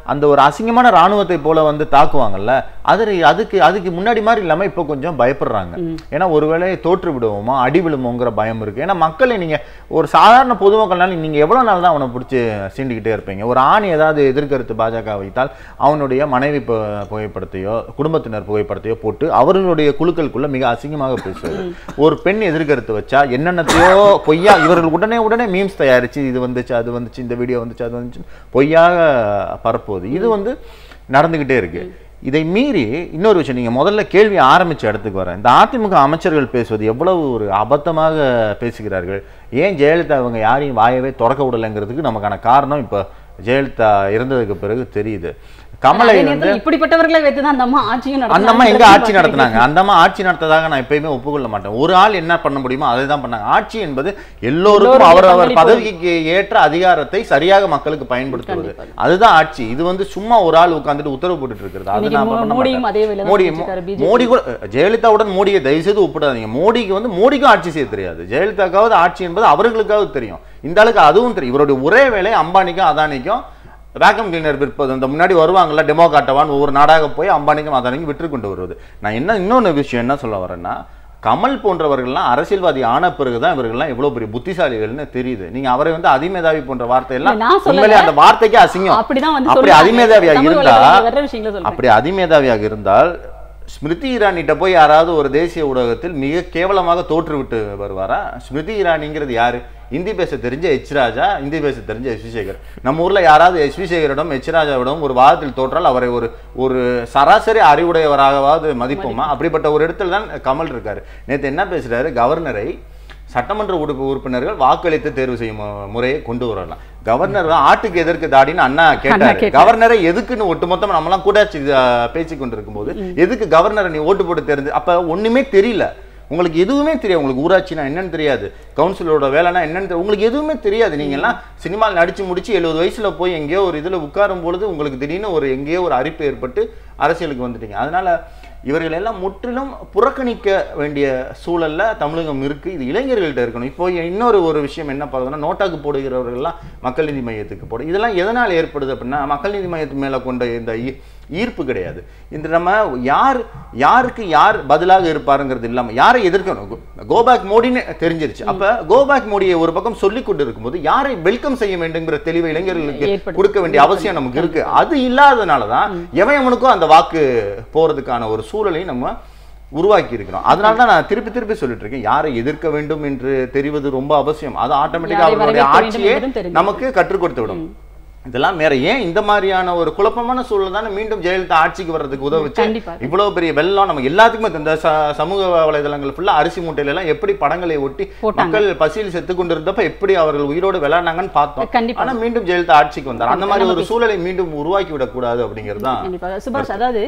அந்த ஒரு அசிங்கமான ராணுவத்தை போல வந்து தாக்குவாங்கல்ல அது அதுக்கு அதுக்கு முன்னாடி மாதிரி இல்லாம இப்போ கொஞ்சம் பயப்படுறாங்க ஏன்னா ஒருவேளை தோற்று விடுவோமா அடி விழுமோங்கிற பயம் இருக்கு ஏன்னா மக்களை நீங்க ஒரு சாதாரண பொதுமக்கள்னால நீங்க எவ்வளவு நாள் தான் அவனை பிடிச்சி சீண்டிக்கிட்டே இருப்பீங்க ஒரு ஆண் ஏதாவது எதிர்கருத்து பாஜக வைத்தால் அவனுடைய மனைவி பு- புகைப்படத்தையோ குடும்பத்தினர் புகைப்படத்தையோ போட்டு அவர்களுடைய குழுக்களுக்குள்ள மிக அசிங்கமாக பேசுவது ஒரு பெண் எதிர்கருத்து வச்சா என்னென்னத்தையோ பொய்யா இவர்கள் உடனே உடனே மீம்ஸ் தயாரிச்சு இது வந்துச்சு அது வந்துச்சு இந்த வீடியோ வந்துச்சு அது வந்துச்சு பொய்யாக பரப்புவது இது வந்து நடந்துகிட்டே இருக்கு இதை மீறி இன்னொரு விஷயம் நீங்க முதல்ல கேள்வி ஆரம்பிச்ச இடத்துக்கு வரேன் இந்த அதிமுக அமைச்சர்கள் பேசுவது எவ்வளவு ஒரு அபத்தமாக பேசுகிறார்கள் ஏன் ஜெயலலிதா அவங்க யாரையும் வாயவே திறக்க விடலைங்கிறதுக்கு நமக்கான காரணம் இப்போ ஜெயலலிதா இறந்ததுக்கு பிறகு தெரியுது கமலை அதே வந்து நேரத்துல இப்படிப்பட்டவர்களை வைத்துதான் அந்த அம்மா ஆட்சியும் அந்த அம்மா எங்க நடத்துனாங்கன்றதையும் ஆட்சி நடத்துனாங்க பார்க்கிறீங்க. அந்த அம்மா ஆட்சி நடத்ததாக நான் எப்பயுமே ஒப்புக்கொள்ள மாட்டேன் ஒரு ஆள் என்ன பண்ண முடியுமோ அதை தான் பண்ணாங்க ஆட்சி என்பது எல்லோருக்கும் எல்லோருடைய அவரவர் பங்களிப்பு. பதவிக்கு ஏற்ற அதிகாரத்தை சரியாக மக்களுக்கு பயன்படுத்துவது அதுதான் ஆட்சி இது வந்து சும்மா ஒரு ஆள் உட்கார்ந்துட்டு உத்தரவு போட்டுட்டு இருக்கிறது அது இன்னைக்கு நான் மோ- பண்ண மோடியும் மாட்டேன். அதே வேலை தான் மோடி செஞ்சிருக்காரு, BJP. மோடி கூட ஜெயலலிதாவுடன் மோடியை தயவு செய்து ஒப்பிடாதீங்க மோடிக்கு வந்து மோடிக்கும் ஆட்சி செய்ய தெரியாது ஜெயலலிதாக்காவது ஆட்சி என்பது அவர்களுக்காவது தெரியும் இந்த ஆளுக்கு அதுவும் தெரியும் இவருடைய ஒரே வேலை அம்பானிக்கும் அதானிக்கும் வேக்கம் கிளீனர் விற்பது இந்த முன்னாடி வருவாங்கல்ல டெமோ காட்டவான் ஒவ்வொரு நாடாக போய் அம்பானிக்கும் அதானிக்கும் விற்று கொண்டு வருவது நான் என்ன இன்னொன்று விஷயம் என்ன சொல்ல வரேன்னா கமல் போன்றவர்கள்லாம் அரசியல்வாதி ஆன பிறகுதான் இவர்கள்லாம் எவ்வளவு பெரிய புத்திசாலிகள்னு தெரியுது நீங்க அவரை வந்து அதிமேதாவி போன்ற வார்த்தையெல்லாம் இல்ல, நான் சொல்லல. உண்மையிலே அந்த வார்த்தைக்கு அசிங்கம் அப்படிதான் வந்து அப்படி சொல்றாங்க. அதிமேதாவியா தமிழ் இருந்தா வலைதளத்துல வர்ற விஷயங்களை சொல்றேன். அப்படி அதிமேதாவியாக இருந்தால் ஸ்மிருதி இரானிட்ட போய் யாராவது ஒரு தேசிய ஊடகத்தில் மிக கேவலமாக தோற்றுவிட்டு வருவாரா ஸ்மிருதி இரானிங்கிறது யாரு இந்தி பேச தெரிஞ்ச எச் ராஜா இந்தி பேச தெரிஞ்ச எஸ் வி சேகர் நம்ம ஊர்ல யாராவது எஸ் வி சேகரிடம் எச் ராஜாவிடம் ஒரு வாதத்தில் தோற்றால் அவரை ஒரு ஒரு சராசரி அறிவுடையவராகவாவது மதிப்போமா அப்படிப்பட்ட ஒரு இடத்துல தான் கமல் இருக்காரு நேத்து என்ன பேசுறாரு கவர்னரை சட்டமன்ற உறுப்பு உறுப்பினர்கள் வாக்களித்து தேர்வு செய்யும் மு- முறையை கொண்டு வரலாம் கவர்னர் தான் ஆட்டுக்கு எதற்கு தாடின்னு அண்ணா கேட்டாரு கேட்டாரு. கவர்னரை எதுக்குன்னு ஒட்டுமொத்தமா நம்மலாம் கூட்டாட்சி பேசி கொண்டிருக்கும் போது எதுக்கு கவர்னரை நீ ஓட்டு போட்டு தெரிஞ்சு அப்ப ஒண்ணுமே தெரியல உங்களுக்கு எதுவுமே தெரியாது உங்களுக்கு ஊராட்சினா என்னன்னு தெரியாது கவுன்சிலரோட வேலைனா என்னன்னு தெரியாது. உங்களுக்கு எதுவுமே தெரியாது நீங்க எல்லாம் சினிமாவில் நடிச்சு முடிச்சு எழுபது வயசுல போய் எங்கேயோ ஒரு இதுல உட்காரும் பொழுது உங்களுக்கு திடீர்னு ஒரு எங்கேயோ ஒரு அரிப்பு ஏற்பட்டு அரசியலுக்கு வந்துட்டீங்க அதனால இவர்கள் எல்லாம் முற்றிலும் புறக்கணிக்க வேண்டிய சூழல்ல தமிழகம் இருக்கு இது இளைஞர்கள்ட்ட இருக்கணும் இப்போ இன்னொரு ஒரு விஷயம் என்ன பண்ணுறதுன்னா நோட்டாக்கு போடுகிறவர்கள்லாம் மக்கள் நீதி மையத்துக்கு போடு இதெல்லாம் எதனால் ஏற்படுது அப்படின்னா மக்கள் நீதி மையத்து மேல கொண்ட இந்த ஈ- ஈர்ப்பு கிடையாது இந்த நம்ம யார் யாருக்கு யார் பதிலாக இருப்பாருங்கிறது இல்லாம யாரை எதிர்க்கணும் கோபேக் மோடின்னு தெரிஞ்சிருச்சு அப்ப கோபேக் மோடியை ஒரு பக்கம் சொல்லிக் கொண்டு இருக்கும்போது யாரை வெல்கம் செய்ய வேண்டுங்கிற தெளிவை இளைஞர்களுக்கு ஏற்படுது. கொடுக்க வேண்டிய அவசியம் நமக்கு இருக்கு அது இல்லாதனால தான் எவன் எவனுக்கும் அந்த வாக்கு போறதுக்கான ஒரு சூழலை நம்ம உருவாக்கி இருக்கிறோம் அதனால தான் நான் திருப்பி திருப்பி சொல்லிட்டு இருக்கேன் யாரை எதிர்க்க வேண்டும் என்று தெரிவது ரொம்ப அவசியம் அது ஆட்டோமேட்டிக்கா யாரை அவர்களுடைய வரவேற்க வேண்டும் ஆட்சியே என்பதும் தெரிஞ்சு. நமக்கு கற்றுக் கொடுத்து விடும் இதெல்லாம் வேற ஏன் இந்த மாதிரியான ஒரு குழப்பமான சூழல் தானே மீண்டும் ஜெயலலிதா ஆட்சிக்கு வர்றதுக்கு உதவுச்சு கண்டிப்பா. இவ்வளவு பெரிய வெள்ளம் நம்ம எல்லாத்துக்குமே இந்த ச- சமூக வலைதளங்கள் ஃபுல்லா அரிசி மூட்டையில எல்லாம் எப்படி படங்களை ஒட்டி போட்டாங்க. மக்கள் பசியில் செத்து கொண்டிருந்தப்ப எப்படி அவர்கள் உயிரோடு விளையாடினாங்கன்னு பார்த்தோம் கண்டிப்பா. ஆனா மீண்டும் ஜெயலலிதா ஆட்சிக்கு வந்தார் அந்த மாதிரி ஒரு சூழலை மீண்டும் உருவாக்கி விடக்கூடாது அப்படிங்கிறது தான் கண்டிப்பாக சுபாஷ் அதாவது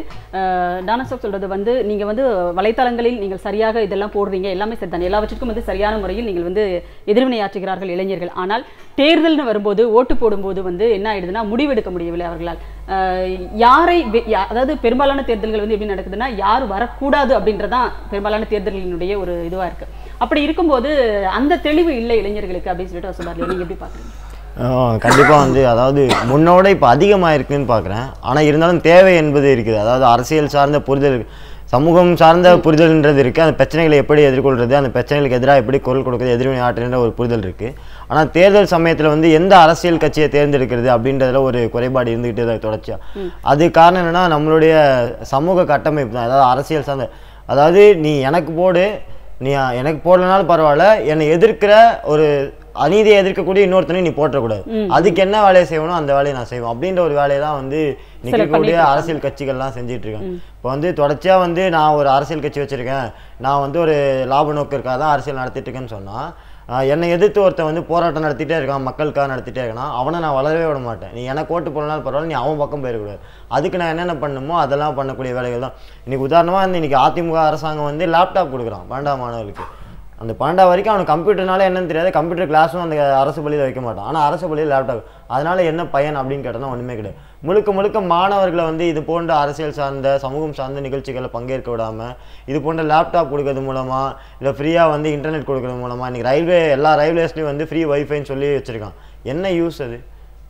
டானசப் சொல்றது வந்து நீங்க வந்து வலைத்தளங்களில் நீங்கள் சரியாக இதெல்லாம் போடுறீங்க எல்லாமே சரிதான் எல்லாவற்றிற்கும் வந்து சரியான முறையில் நீங்கள் வந்து எதிர்வினையாற்றுகிறார்கள் இளைஞர்கள் ஆனால் தேர்தல்னு வரும்போது ஓட்டு போடும்போது வந்து என்ன ஆயிடுதுன்னா முடிவெடுக்க முடியவில்லை அவர்களால் அஹ், யாரை வெ- யா- அதாவது பெரும்பாலான தேர்தல்கள் வந்து எப்படி நடக்குதுன்னா யார் வரக்கூடாது அப்படின்றதான் பெரும்பாலான தேர்தல்களினுடைய ஒரு இதுவா இருக்கு அப்படி இருக்கும்போது அந்த தெளிவு இல்லை இளைஞர்களுக்கு அப்படின்னு சொல்லிட்டு சுபாஷ் நீங்க எப்படி பாக்குறீங்க கண்டிப்பாக வந்து அதாவது முன்னோட இப்போ அதிகமாக இருக்குன்னு பார்க்குறேன் ஆனால் இருந்தாலும் தேவை என்பது இருக்குது அதாவது அரசியல் சார்ந்த புரிதல் இருக்கு. சமூகம் சார்ந்த புரிதல்ன்றது இருக்குது அந்த பிரச்சனைகளை எப்படி எதிர்கொள்கிறது அந்த பிரச்சனைகளுக்கு எதிராக எப்படி குரல் கொடுக்குறது எதிர்வினை ஆற்றுன்ற ஒரு புரிதல் இருக்குது ஆனால் தேர்தல் சமயத்தில் வந்து எந்த அரசியல் கட்சியை தேர்ந்தெடுக்கிறது அப்படின்றதுல ஒரு குறைபாடு இருந்துகிட்டே தான் தொடர்ச்சியா அது காரணம் என்னன்னா நம்மளுடைய சமூக கட்டமைப்பு தான் அதாவது அரசியல் சார்ந்த அதாவது நீ எனக்கு போடு நீ எனக்கு போடலனாலும் பரவாயில்ல என்னை எதிர்க்கிற ஒரு அநீதியை எதிர்க்கக்கூடிய இன்னொருத்தனையும் நீ போட்டக்கூடாது அதுக்கு என்ன வேலையை செய்யணும் அந்த வேலையை நான் செய்வேன் அப்படின்ற ஒரு வேலையை தான் வந்து இன்னைக்கு சிலர் இருக்கக்கூடிய பண்ணிட்டு அரசியல் கட்சிகள்லாம் செஞ்சுட்டு இருக்காங்க இப்போ வந்து தொடர்ச்சியா வந்து நான் ஒரு அரசியல் கட்சி வச்சிருக்கேன் நான் வந்து ஒரு லாப நோக்கிற்காக தான் அரசியல் நடத்திட்டு இருக்கேன்னு சொன்னா ஆஹ் என்னை எதிர்த்து ஒருத்தன் வந்து போராட்டம் நடத்திட்டே இருக்கான் மக்களுக்காக நடத்திட்டே இருக்கான் அவனை நான் வளரவே விட மாட்டேன் நீ எனக்கு ஓட்டு போடனாலும் பரவாயில்ல நீ அவன் பக்கம் போயிடக்கூடாது அதுக்கு நான் என்னென்ன பண்ணணுமோ அதெல்லாம் பண்ணக்கூடிய வேலைகள் தான் இன்னைக்கு உதாரணமா வந்து இன்னைக்கு அதிமுக அரசாங்கம் வந்து லேப்டாப் கொடுக்குறான் பன்னெண்டாம் மாணவர்களுக்கு அந்த பன்னெண்டாம் வரைக்கும் அவனுக்கு கம்ப்யூட்டர்னால என்னன்னு தெரியாது கம்ப்யூட்டர் கிளாஸும் அந்த அரசு பள்ளியில் வைக்க மாட்டான் ஆனால் அரசு பள்ளியில் லேப்டாப் அதனால என்ன பயன் அப்படின்னு கேட்டோம்னா ஒன்றுமே கிடையாது முழுக்க முழுக்க மாணவர்களை வந்து இது போன்ற அரசியல் சார்ந்த சமூகம் சார்ந்த நிகழ்ச்சிகளை பங்கேற்க விடாம இது போன்ற லேப்டாப் கொடுக்கறது மூலமா இல்லை ஃப்ரீயாக வந்து இன்டர்நெட் கொடுக்கறது மூலமா இன்னைக்கு ரயில்வே எல்லா ரயில்வேஸ்லையும் வந்து ஃப்ரீ வைஃபைன்னு சொல்லி வச்சிருக்கான் என்ன யூஸ் அது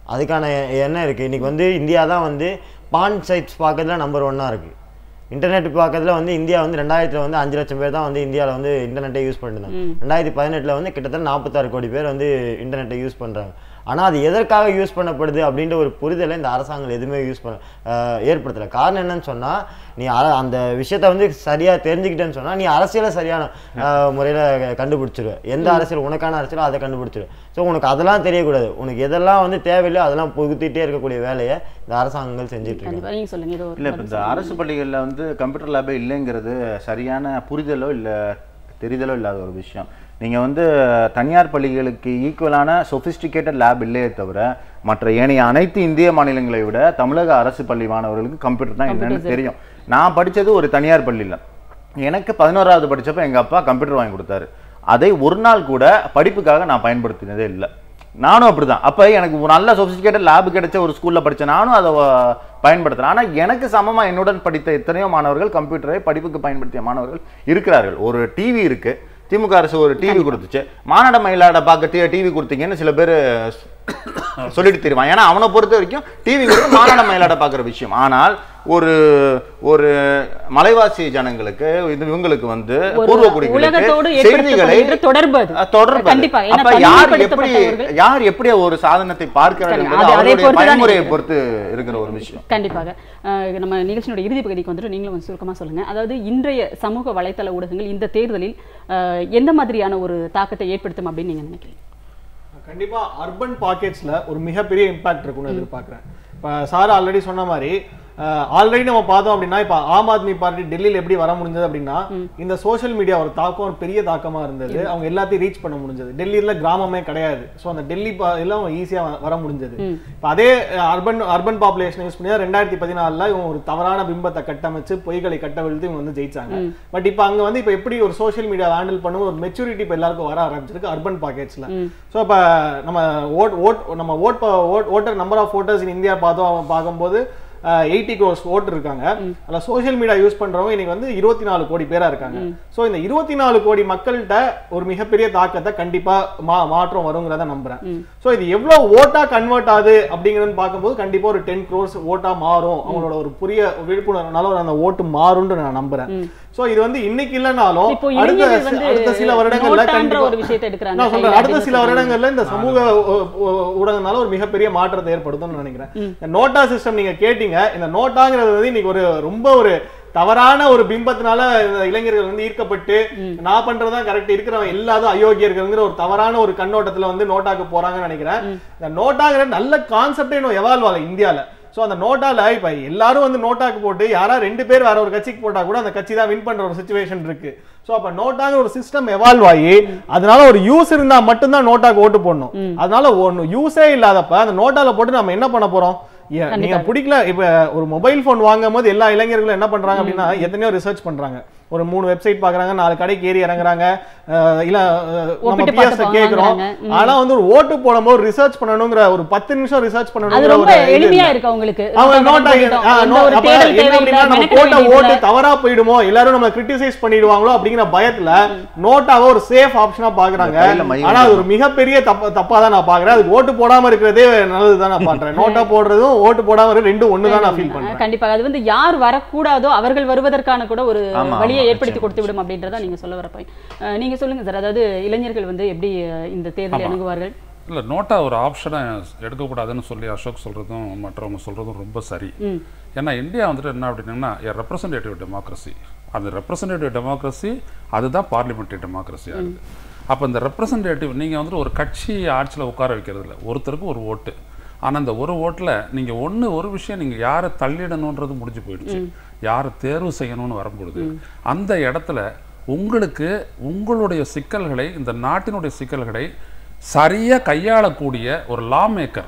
அதுக்கான என்ன இருக்குது இன்றைக்கி வந்து இந்தியா தான் வந்து பான் சைட்ஸ் பார்க்கறதுல நம்பர் ஒன்னாக இருக்குது இன்டர்நெட் பார்க்கறதுல வந்து இந்தியா வந்து ரெண்டாயிரத்தில் வந்து அஞ்சு லட்சம் பேர் தான் வந்து இந்தியாவில் வந்து இன்டர்நெட்டை யூஸ் பண்ணிருந்தாங்க ரெண்டாயிரத்தி பதினெட்டில் வந்து கிட்டத்தட்ட நாற்பத்தாறு கோடி பேர் வந்து இன்டர்நெட்டை யூஸ் பண்ணுறாங்க ஆனால் அது எதற்காக யூஸ் பண்ணப்படுது அப்படின்ற ஒரு புரிதலை இந்த அரசாங்கம் எதுவுமே யூஸ் பண்ண ஆஹ் ஏற்படுத்தலை காரணம் என்னன்னு சொன்னால் நீ அர- அந்த விஷயத்தை வந்து சரியாக தெரிஞ்சுக்கிட்டேன்னு சொன்னால் நீ அரசியலை சரியான முறையில் கண்டுபிடிச்சிருவ எந்த அரசியல் உனக்கான அரசியலோ அதை கண்டுபிடிச்சிருவ ஸோ உனக்கு அதெல்லாம் தெரியக்கூடாது உனக்கு எதெல்லாம் வந்து தேவையில்லையோ அதெல்லாம் புகுத்திட்டே இருக்கக்கூடிய வேலையை இந்த அரசாங்கங்கள் செஞ்சுட்டு இருக்காங்க கண்டிப்பா நீங்க சொல்லுங்க இது ஒரு இல்லை இப்போ இந்த அரசு பள்ளிகளில் வந்து கம்ப்யூட்டர் லேபே இல்லைங்கிறது சரியான புரிதலோ இல்லை தெரிதலோ இல்லாத ஒரு விஷயம் நீங்கள் வந்து தனியார் பள்ளிகளுக்கு ஈக்குவலான சொஃபிஸ்டிகேட்டட் லேப் இல்லையே தவிர மற்ற ஏனைய அனைத்து இந்திய மாநிலங்களை விட தமிழக அரசு பள்ளி மாணவர்களுக்கு கம்ப்யூட்டர் தான் என்னன்னு தெரியும் நான் படித்தது ஒரு தனியார் பள்ளியில் எனக்கு பதினோராவது படிச்சப்ப எங்கள் அப்பா கம்ப்யூட்டர் வாங்கி கொடுத்தாரு அதை ஒரு நாள் கூட படிப்புக்காக நான் பயன்படுத்தினதே இல்லை நானும் அப்படிதான் அப்ப எனக்கு ஒரு நல்ல சொபிஸ்டிகேட்டட் லேப் கிடைச்ச ஒரு ஸ்கூல்ல படிச்ச நானும் அதை வ- பயன்படுத்துறேன் ஆனா எனக்கு சமமா என்னுடன் படித்த எத்தனையோ மாணவர்கள் கம்ப்யூட்டரை படிப்புக்கு பயன்படுத்திய மாணவர்கள் இருக்கிறார்கள் ஒரு டிவி இருக்கு திமுக அரசு ஒரு டிவி கொடுத்துச்சு மாநாட மயிலாட பார்க்க டிவி கொடுத்தீங்கன்னு சில பேர் சொல்லிட்டு தெரியுவான் ஏன்னா அவனை பொறுத்த வரைக்கும் டிவிங்கிறது மாநாட மயிலாட பார்க்குற விஷயம் ஆனால் ஒரு ஒரு மலைவாசி ஜனங்களுக்கு இது இவங்களுக்கு வந்து ஒரு பூர்வ உலகத்தோடு குடிகளுக்கு செய்திகளை ஏற்படுத்தப்படுகின்ற தொடர்பு அது. அஹ் தொடர்பு அது. கண்டிப்பா. ஏன்னா அப்ப யார் எப்படி தனிமைப்படுத்தப்பட்டவர்கள் யார் எப்படி ஒரு சாதனத்தை பார்க்கிறார் சரி, என்பது அது- அதை அவருடைய பொறுத்து தான் பயன்முறையை இருக்குது. பொறுத்து இருக்கிற ஒரு விஷயம் கண்டிப்பாக அஹ் நம்ம நிகழ்ச்சியினுடைய இறுதி பகுதிக்கு வந்துட்டு நீங்களும் கொஞ்சம் சுருக்கமா சொல்லுங்க அதாவது இன்றைய சமூக வலைத்தள ஊடகங்கள் இந்த தேர்தலில் அஹ், எந்த மாதிரியான ஒரு தாக்கத்தை ஏற்படுத்தும் அப்படின்னு நீங்க நினைக்கிறீங்க கண்டிப்பா அர்பன் பாக்கெட்ஸ்ல ஒரு மிகப்பெரிய இம்பாக்ட் இருக்கும்னு எதிர்பார்க்கிறேன் இப்ப சார் ஆல்ரெடி சொன்ன மாதிரி ஆல்ரெடி நம்ம பார்த்தோம் அப்படின்னா இப்ப ஆம் ஆத்மி பார்ட்டி டெல்லியில எப்படி வர முடிஞ்சது அப்படின்னா இந்த சோஷியல் மீடியா ஒரு தாக்கம் ஒரு பெரிய தாக்கமா இருந்தது அவங்க எல்லாத்தையும் ரீச் பண்ண முடிஞ்சது டெல்லியில கிராமமே கிடையாது ஸோ அந்த டெல்லி பா- எல்லாம் ஈஸியா வர முடிஞ்சது இப்ப அதே அர்பன் அர்பன் பாப்புலேஷன் யூஸ் பண்ணி ரெண்டாயிரத்தி பதினாலுல இவங்க ஒரு தவறான பிம்பத்தை கட்டமைச்சு பொய்களை கட்டவிழ்த்து இவங்க வந்து ஜெயிச்சாங்க பட் இப்ப அங்க வந்து இப்ப எப்படி ஒரு சோஷியல் மீடியா ஹேண்டில் பண்ணும் ஒரு மெச்சூரிட்டி இப்ப எல்லாருக்கும் வர ஆரம்பிச்சிருக்கு அர்பன் பாக்கெட்ஸ்ல ஸோ இப்போ நம்ம ஓட் ஓட் நம்ம vote vote voter number of voters in India பார்த்தோம் பார்க்கும்போது எயிட்டி க்ரோஸ் ஓட்டு இருக்காங்க அதில் சோஷியல் மீடியா யூஸ் பண்றவங்க இன்னைக்கு வந்து இருபத்தி நாலு கோடி பேரா இருக்காங்க ஸோ இந்த இருபத்தி நாலு கோடி மக்கள்கிட்ட ஒரு மிகப்பெரிய தாக்கத்தை கண்டிப்பா மா மாற்றம் வருங்கிறத நம்புறேன் ஸோ இது எவ்வளவு ஓட்டா கன்வெர்ட் ஆகுது அப்படிங்கிறது பார்க்கும்போது கண்டிப்பா ஒரு டென் க்ரோஸ் ஓட்டா மாறும் அவங்களோட ஒரு புரிய விழிப்புணர்வுனால ஒரு அந்த ஓட்டு மாறும்னு நான் நம்புறேன் ஸோ இது வந்து இன்னைக்கு இல்லைனாலும் இப்போ அடுத்த இளைஞர்கள் வந்து அடுத்த சில வருடங்கள்ல நோட்டான்ற கண்டிப்பா ஒரு விஷயத்தை எடுக்கிறாங்க நான் சொல்றேன் கையில அடுத்த அப்படின்னு சில சொல்றாங்க. வருடங்கள்ல இந்த சமூக ஊ- ஊ- ஊடகங்களால ஒரு மிகப்பெரிய மாற்றத்தை ஏற்படுத்தும்னு நினைக்கிறேன் இந்த நோட்டா சிஸ்டம் நீங்க கேட்டீங்க இந்த நோட்டாங்கிறது வந்து இன்னைக்கு ஒரு ரொம்ப ஒரு தவறான ஒரு பிம்பத்தினால இந்த இளைஞர்கள் வந்து ஈர்க்கப்பட்டு நான் பண்றதுதான் கரெக்ட் இருக்கிறவன் எல்லாரும் அயோக்கியர்கள்ங்கிற ஒரு தவறான ஒரு கண்ணோட்டத்துல வந்து நோட்டாக்கு போறாங்கன்னு நினைக்கிறேன் இந்த நோட்டாங்கிற நல்ல கான்செப்டே இன்னும் எவால்வ் ஆகல இந்தியால சோ அந்த நோட்டால இப்ப எல்லாரும் வந்து நோட்டாக்கு போட்டு யாரா ரெண்டு பேர் வேற ஒரு கட்சிக்கு போட்டா கூட அந்த கட்சி தான் வின் பண்ற ஒரு சுச்சுவேஷன் இருக்கு சோ அப்ப நோட்டாங்க ஒரு சிஸ்டம் எவால்வ் ஆகி அதனால ஒரு யூஸ் இருந்தா மட்டும்தான் நோட்டாக்கு ஓட்டு போடணும் அதனால ஒன்னு யூஸே இல்லாதப்ப அந்த நோட்டால போட்டு நம்ம என்ன பண்ண போறோம் ஏ- நீங்க பிடிக்கல இப்ப ஒரு மொபைல் போன் வாங்கும் போது எல்லா இளைஞர்களும் என்ன பண்றாங்க அப்படின்னா எத்தனையோ ரிசர்ச் பண்றாங்க ஒரு மூணு வெப்சைட் பாக்குறாங்க நாலு கடைக்கு ஏறி இறங்குறாங்க அஹ் இல்ல அஹ் நம்ம ஒப்பிட்டு பிஎஸ் பார்த்து கேக்குறோம் வாங்குறாங்க. ஆனா வந்து ஒரு ஓட்டு போடும்போது ரிசர்ச் பண்ணணுங்கிற ஒரு பத்து நிமிஷம் ரிசர்ச் அது பண்ணணுங்கிற ரொம்ப ஒரு இது எளிமையா இல்ல. இருக்கு அவங்களுக்கு அவங்க நம்ம நோட்டா பண்ணிட்டோம். ஆ, எந்த நோ- ஒரு அப்ப தேடல் என்ன தேவையில்லை, அப்படின்னா நம்ம மெனக்கெட போட்ட வேண்டியதில்லை. ஓட்டு தவறா போயிடுமோ எல்லாரும் நம்ம கிரிட்டிசைஸ் பண்ணிடுவாங்களோ அப்படிங்கிற பயத்துல நோட்டாவை ஒரு சேஃப் ஆப்ஷனா பாக்குறாங்க இந்த கையில மை ஆனா அது ஒரு மிகப்பெரிய தப்ப தப்பா தான் நான் பாக்குறேன் அதுக்கு ஓட்டு போடாம இருக்கிறதே நல்லதுதான் நான் பண்றேன் நோட்டா போடுறதும் ஓட்டு போடாம இருக்கிறது ரெண்டும் ஒண்ணுதான் நான் ஃபீல் பண்றேன் கண்டிப்பாக அது வந்து யார் வரக்கூடாதோ அவர்கள் வருவதற்கான கூட ஒரு ஆமா, வழியை ஆமா, ஏற்படுத்தி நிச்சயம், கொடுத்து விடும் அப்படின்றத நீங்க சொல்ல வர பாயிண்ட் நீங்க சொல்லுங்க சார் அதாவது இளைஞர்கள் வந்து எப்படி அஹ், இந்த தேர்தலை ஆமா. அணுகுவார்கள் இல்லை நோட்டா ஒரு ஆப்ஷனை எடுக்கக்கூடாதுன்னு சொல்லி அசோக் சொல்கிறதும் மற்றவங்க சொல்கிறதும் ரொம்ப சரி ஏன்னா இந்தியா வந்துட்டு என்ன அப்படின்னா ரெப்ரசன்டேட்டிவ் டெமோக்ரஸி அந்த ரெப்ரசன்டேட்டிவ் டெமோக்ரஸி அதுதான் பார்லிமெண்ட்ரி டெமோக்ரஸி ஆகுது அப்போ இந்த ரெப்ரசன்டேட்டிவ் நீங்கள் வந்துட்டு ஒரு கட்சி ஆட்சியில் உட்கார வைக்கிறது இல்லை ஒருத்தருக்கு ஒரு ஓட்டு ஆனால் அந்த ஒரு ஓட்டில் நீங்கள் ஒன்று ஒரு விஷயம் நீங்கள் யாரை தள்ளிடணுன்றது முடிஞ்சு போயிடுச்சு யாரை தேர்வு செய்யணும்னு வரும்பொழுது அந்த இடத்துல உங்களுக்கு உங்களுடைய சிக்கல்களை இந்த நாட்டினுடைய சிக்கல்களை சரியா கையாளக்கூடிய ஒரு லா மேக்கர்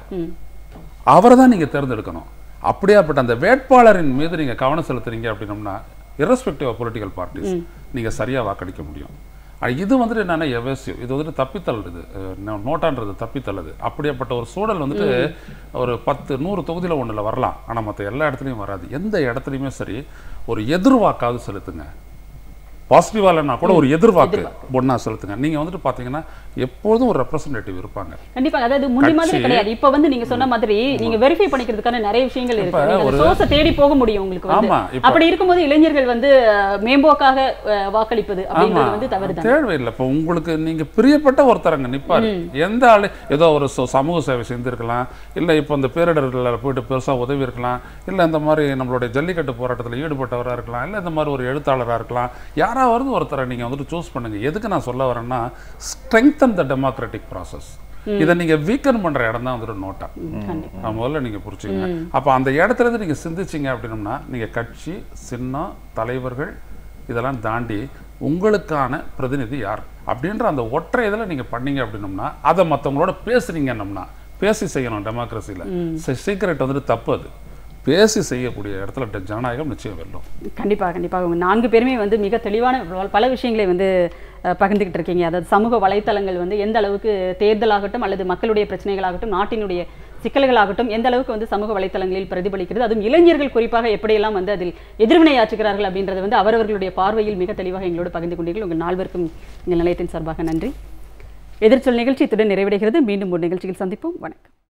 அவரை தான் நீங்க தேர்ந்தெடுக்கணும் அப்படியாப்பட்ட அந்த வேட்பாளரின் மீது நீங்க கவனம் செலுத்துறீங்க அப்படின்னம்னா irrespective ஆஃப் பொலிட்டிக்கல் பார்ட்டிஸ் நீங்க சரியா வாக்களிக்க முடியும் ஆனா இது வந்துட்டு என்னன்னா எவசிவ் இது வந்துட்டு தப்பித்தல் இது அஹ் நோ- நோட்டான்றது தப்பித்தல் அது அப்படியாப்பட்ட ஒரு சூழல் வந்துட்டு ஒரு பத்து நூறு தொகுதியில் ஒண்ணுல வரலாம் ஆனா மற்ற எல்லா இடத்துலையும் வராது எந்த இடத்துலையுமே சரி ஒரு எதிர்வாக்காவது செலுத்துங்க பாசிட்டிவா இல்லைன்னா கூட ஒரு எதிர்வாக்கு ஒண்ணா செலுத்துங்க நீங்க வந்துட்டு பாத்தீங்கன்னா எப்பொழுதும் ஒரு ரெப்ரசன்டேட்டிவ் இருப்பாங்க கண்டிப்பா அதாவது முந்தி மாதிரி கட்சி- கிடையாது இப்ப வந்து நீங்க சொன்ன மாதிரி நீங்க வெரிஃபை பண்ணிக்கிறதுக்கான நிறைய விஷயங்கள் இருக்கு நீங்க அந்த சோர்ஸை தேடி போக முடியும் உங்களுக்கு வந்து ஆமா, இப்ப- அப்படி இருக்கும்போது இளைஞர்கள் வந்து அஹ், மேம்போக்காக அஹ், வாக்களிப்பது அப்படின்றது வந்து தவறுதான் தேவையில்லை இப்போ உங்களுக்கு நீங்க பிரியப்பட்ட ஒருத்தர் அங்க நிப்பாரு எந்த ஆளு ஏதோ ஒரு ச- சமூக சேவை செஞ்சிருக்கலாம் இல்ல இப்போ இந்த பேரிடர்களில் போயிட்டு பெருசா உதவி இருக்கலாம் இல்ல இந்த மாதிரி நம்மளுடைய ஜல்லிக்கட்டு போராட்டத்துல ஈடுபட்டவரா இருக்கலாம் இல்ல இந்த மாதிரி ஒரு எழுத்தாளரா இருக்கலாம் யாராவது ஒருத்தரை நீங்க வந்துட்டு சூஸ் பண்ணுங்க எதுக்கு நான் சொல்ல வரேன்னா ஸ்ட்ரெங்தன் த டெமோக்ராட்டிக் ப்ராசஸ் இதை நீங்க வீக்கன் பண்ற இடம் தான் வந்துட்டு நோட்டா கண்டிப்பா அது முதல்ல நீங்க புரிச்சுங்க அப்ப அந்த இடத்துல இருந்து நீங்க சிந்திச்சீங்க அப்படின்னம்னா நீங்க கட்சி சின்னம் தலைவர்கள் இதெல்லாம் தாண்டி உங்களுக்கான பிரதிநிதி யார் அப்படின்ற அந்த ஒற்றை இதில் நீங்க பண்ணீங்க அப்படின்னம்னா அதை மற்றவங்களோட பேசுறீங்கன்னம்னா பேசி செய்யணும் டெமோக்ரஸியில் சீக்கிரட் வந்துட்டு தப்பு அது பேசி செய்யக்கூடிய இடத்துல ட- ஜனநாயகம் நிச்சயம் வெல்லும் கண்டிப்பாக கண்டிப்பாக உங்க நான்கு பேருமே வந்து மிக தெளிவான பல- பல விஷயங்களை வந்து அஹ், பகிர்ந்துகிட்டு இருக்கீங்க அதாவது சமூக வலைத்தளங்கள் வந்து எந்த அளவுக்கு தேர்தலாகட்டும் அல்லது மக்களுடைய பிரச்சனைகளாகட்டும் நாட்டினுடைய சிக்கல்களாகட்டும் எந்த அளவுக்கு வந்து சமூக வலைத்தளங்களில் பிரதிபலிக்கிறது அதுவும் இளைஞர்கள் குறிப்பாக எப்படியெல்லாம் வந்து அதில் எதிர்வினையாற்றுகிறார்கள் அப்படின்றது வந்து அவரவர்களுடைய பார்வையில் மிக தெளிவாக எங்களோடு பகிர்ந்து கொண்டீர்கள் உங்கள் நால்வருக்கும் எங்கள் நிலையத்தின் சார்பாக நன்றி எதிர்ச்சொல் நிகழ்ச்சி இத்துடன் நிறைவடைகிறது மீண்டும் ஒரு நிகழ்ச்சியில் சந்திப்போம் வணக்கம்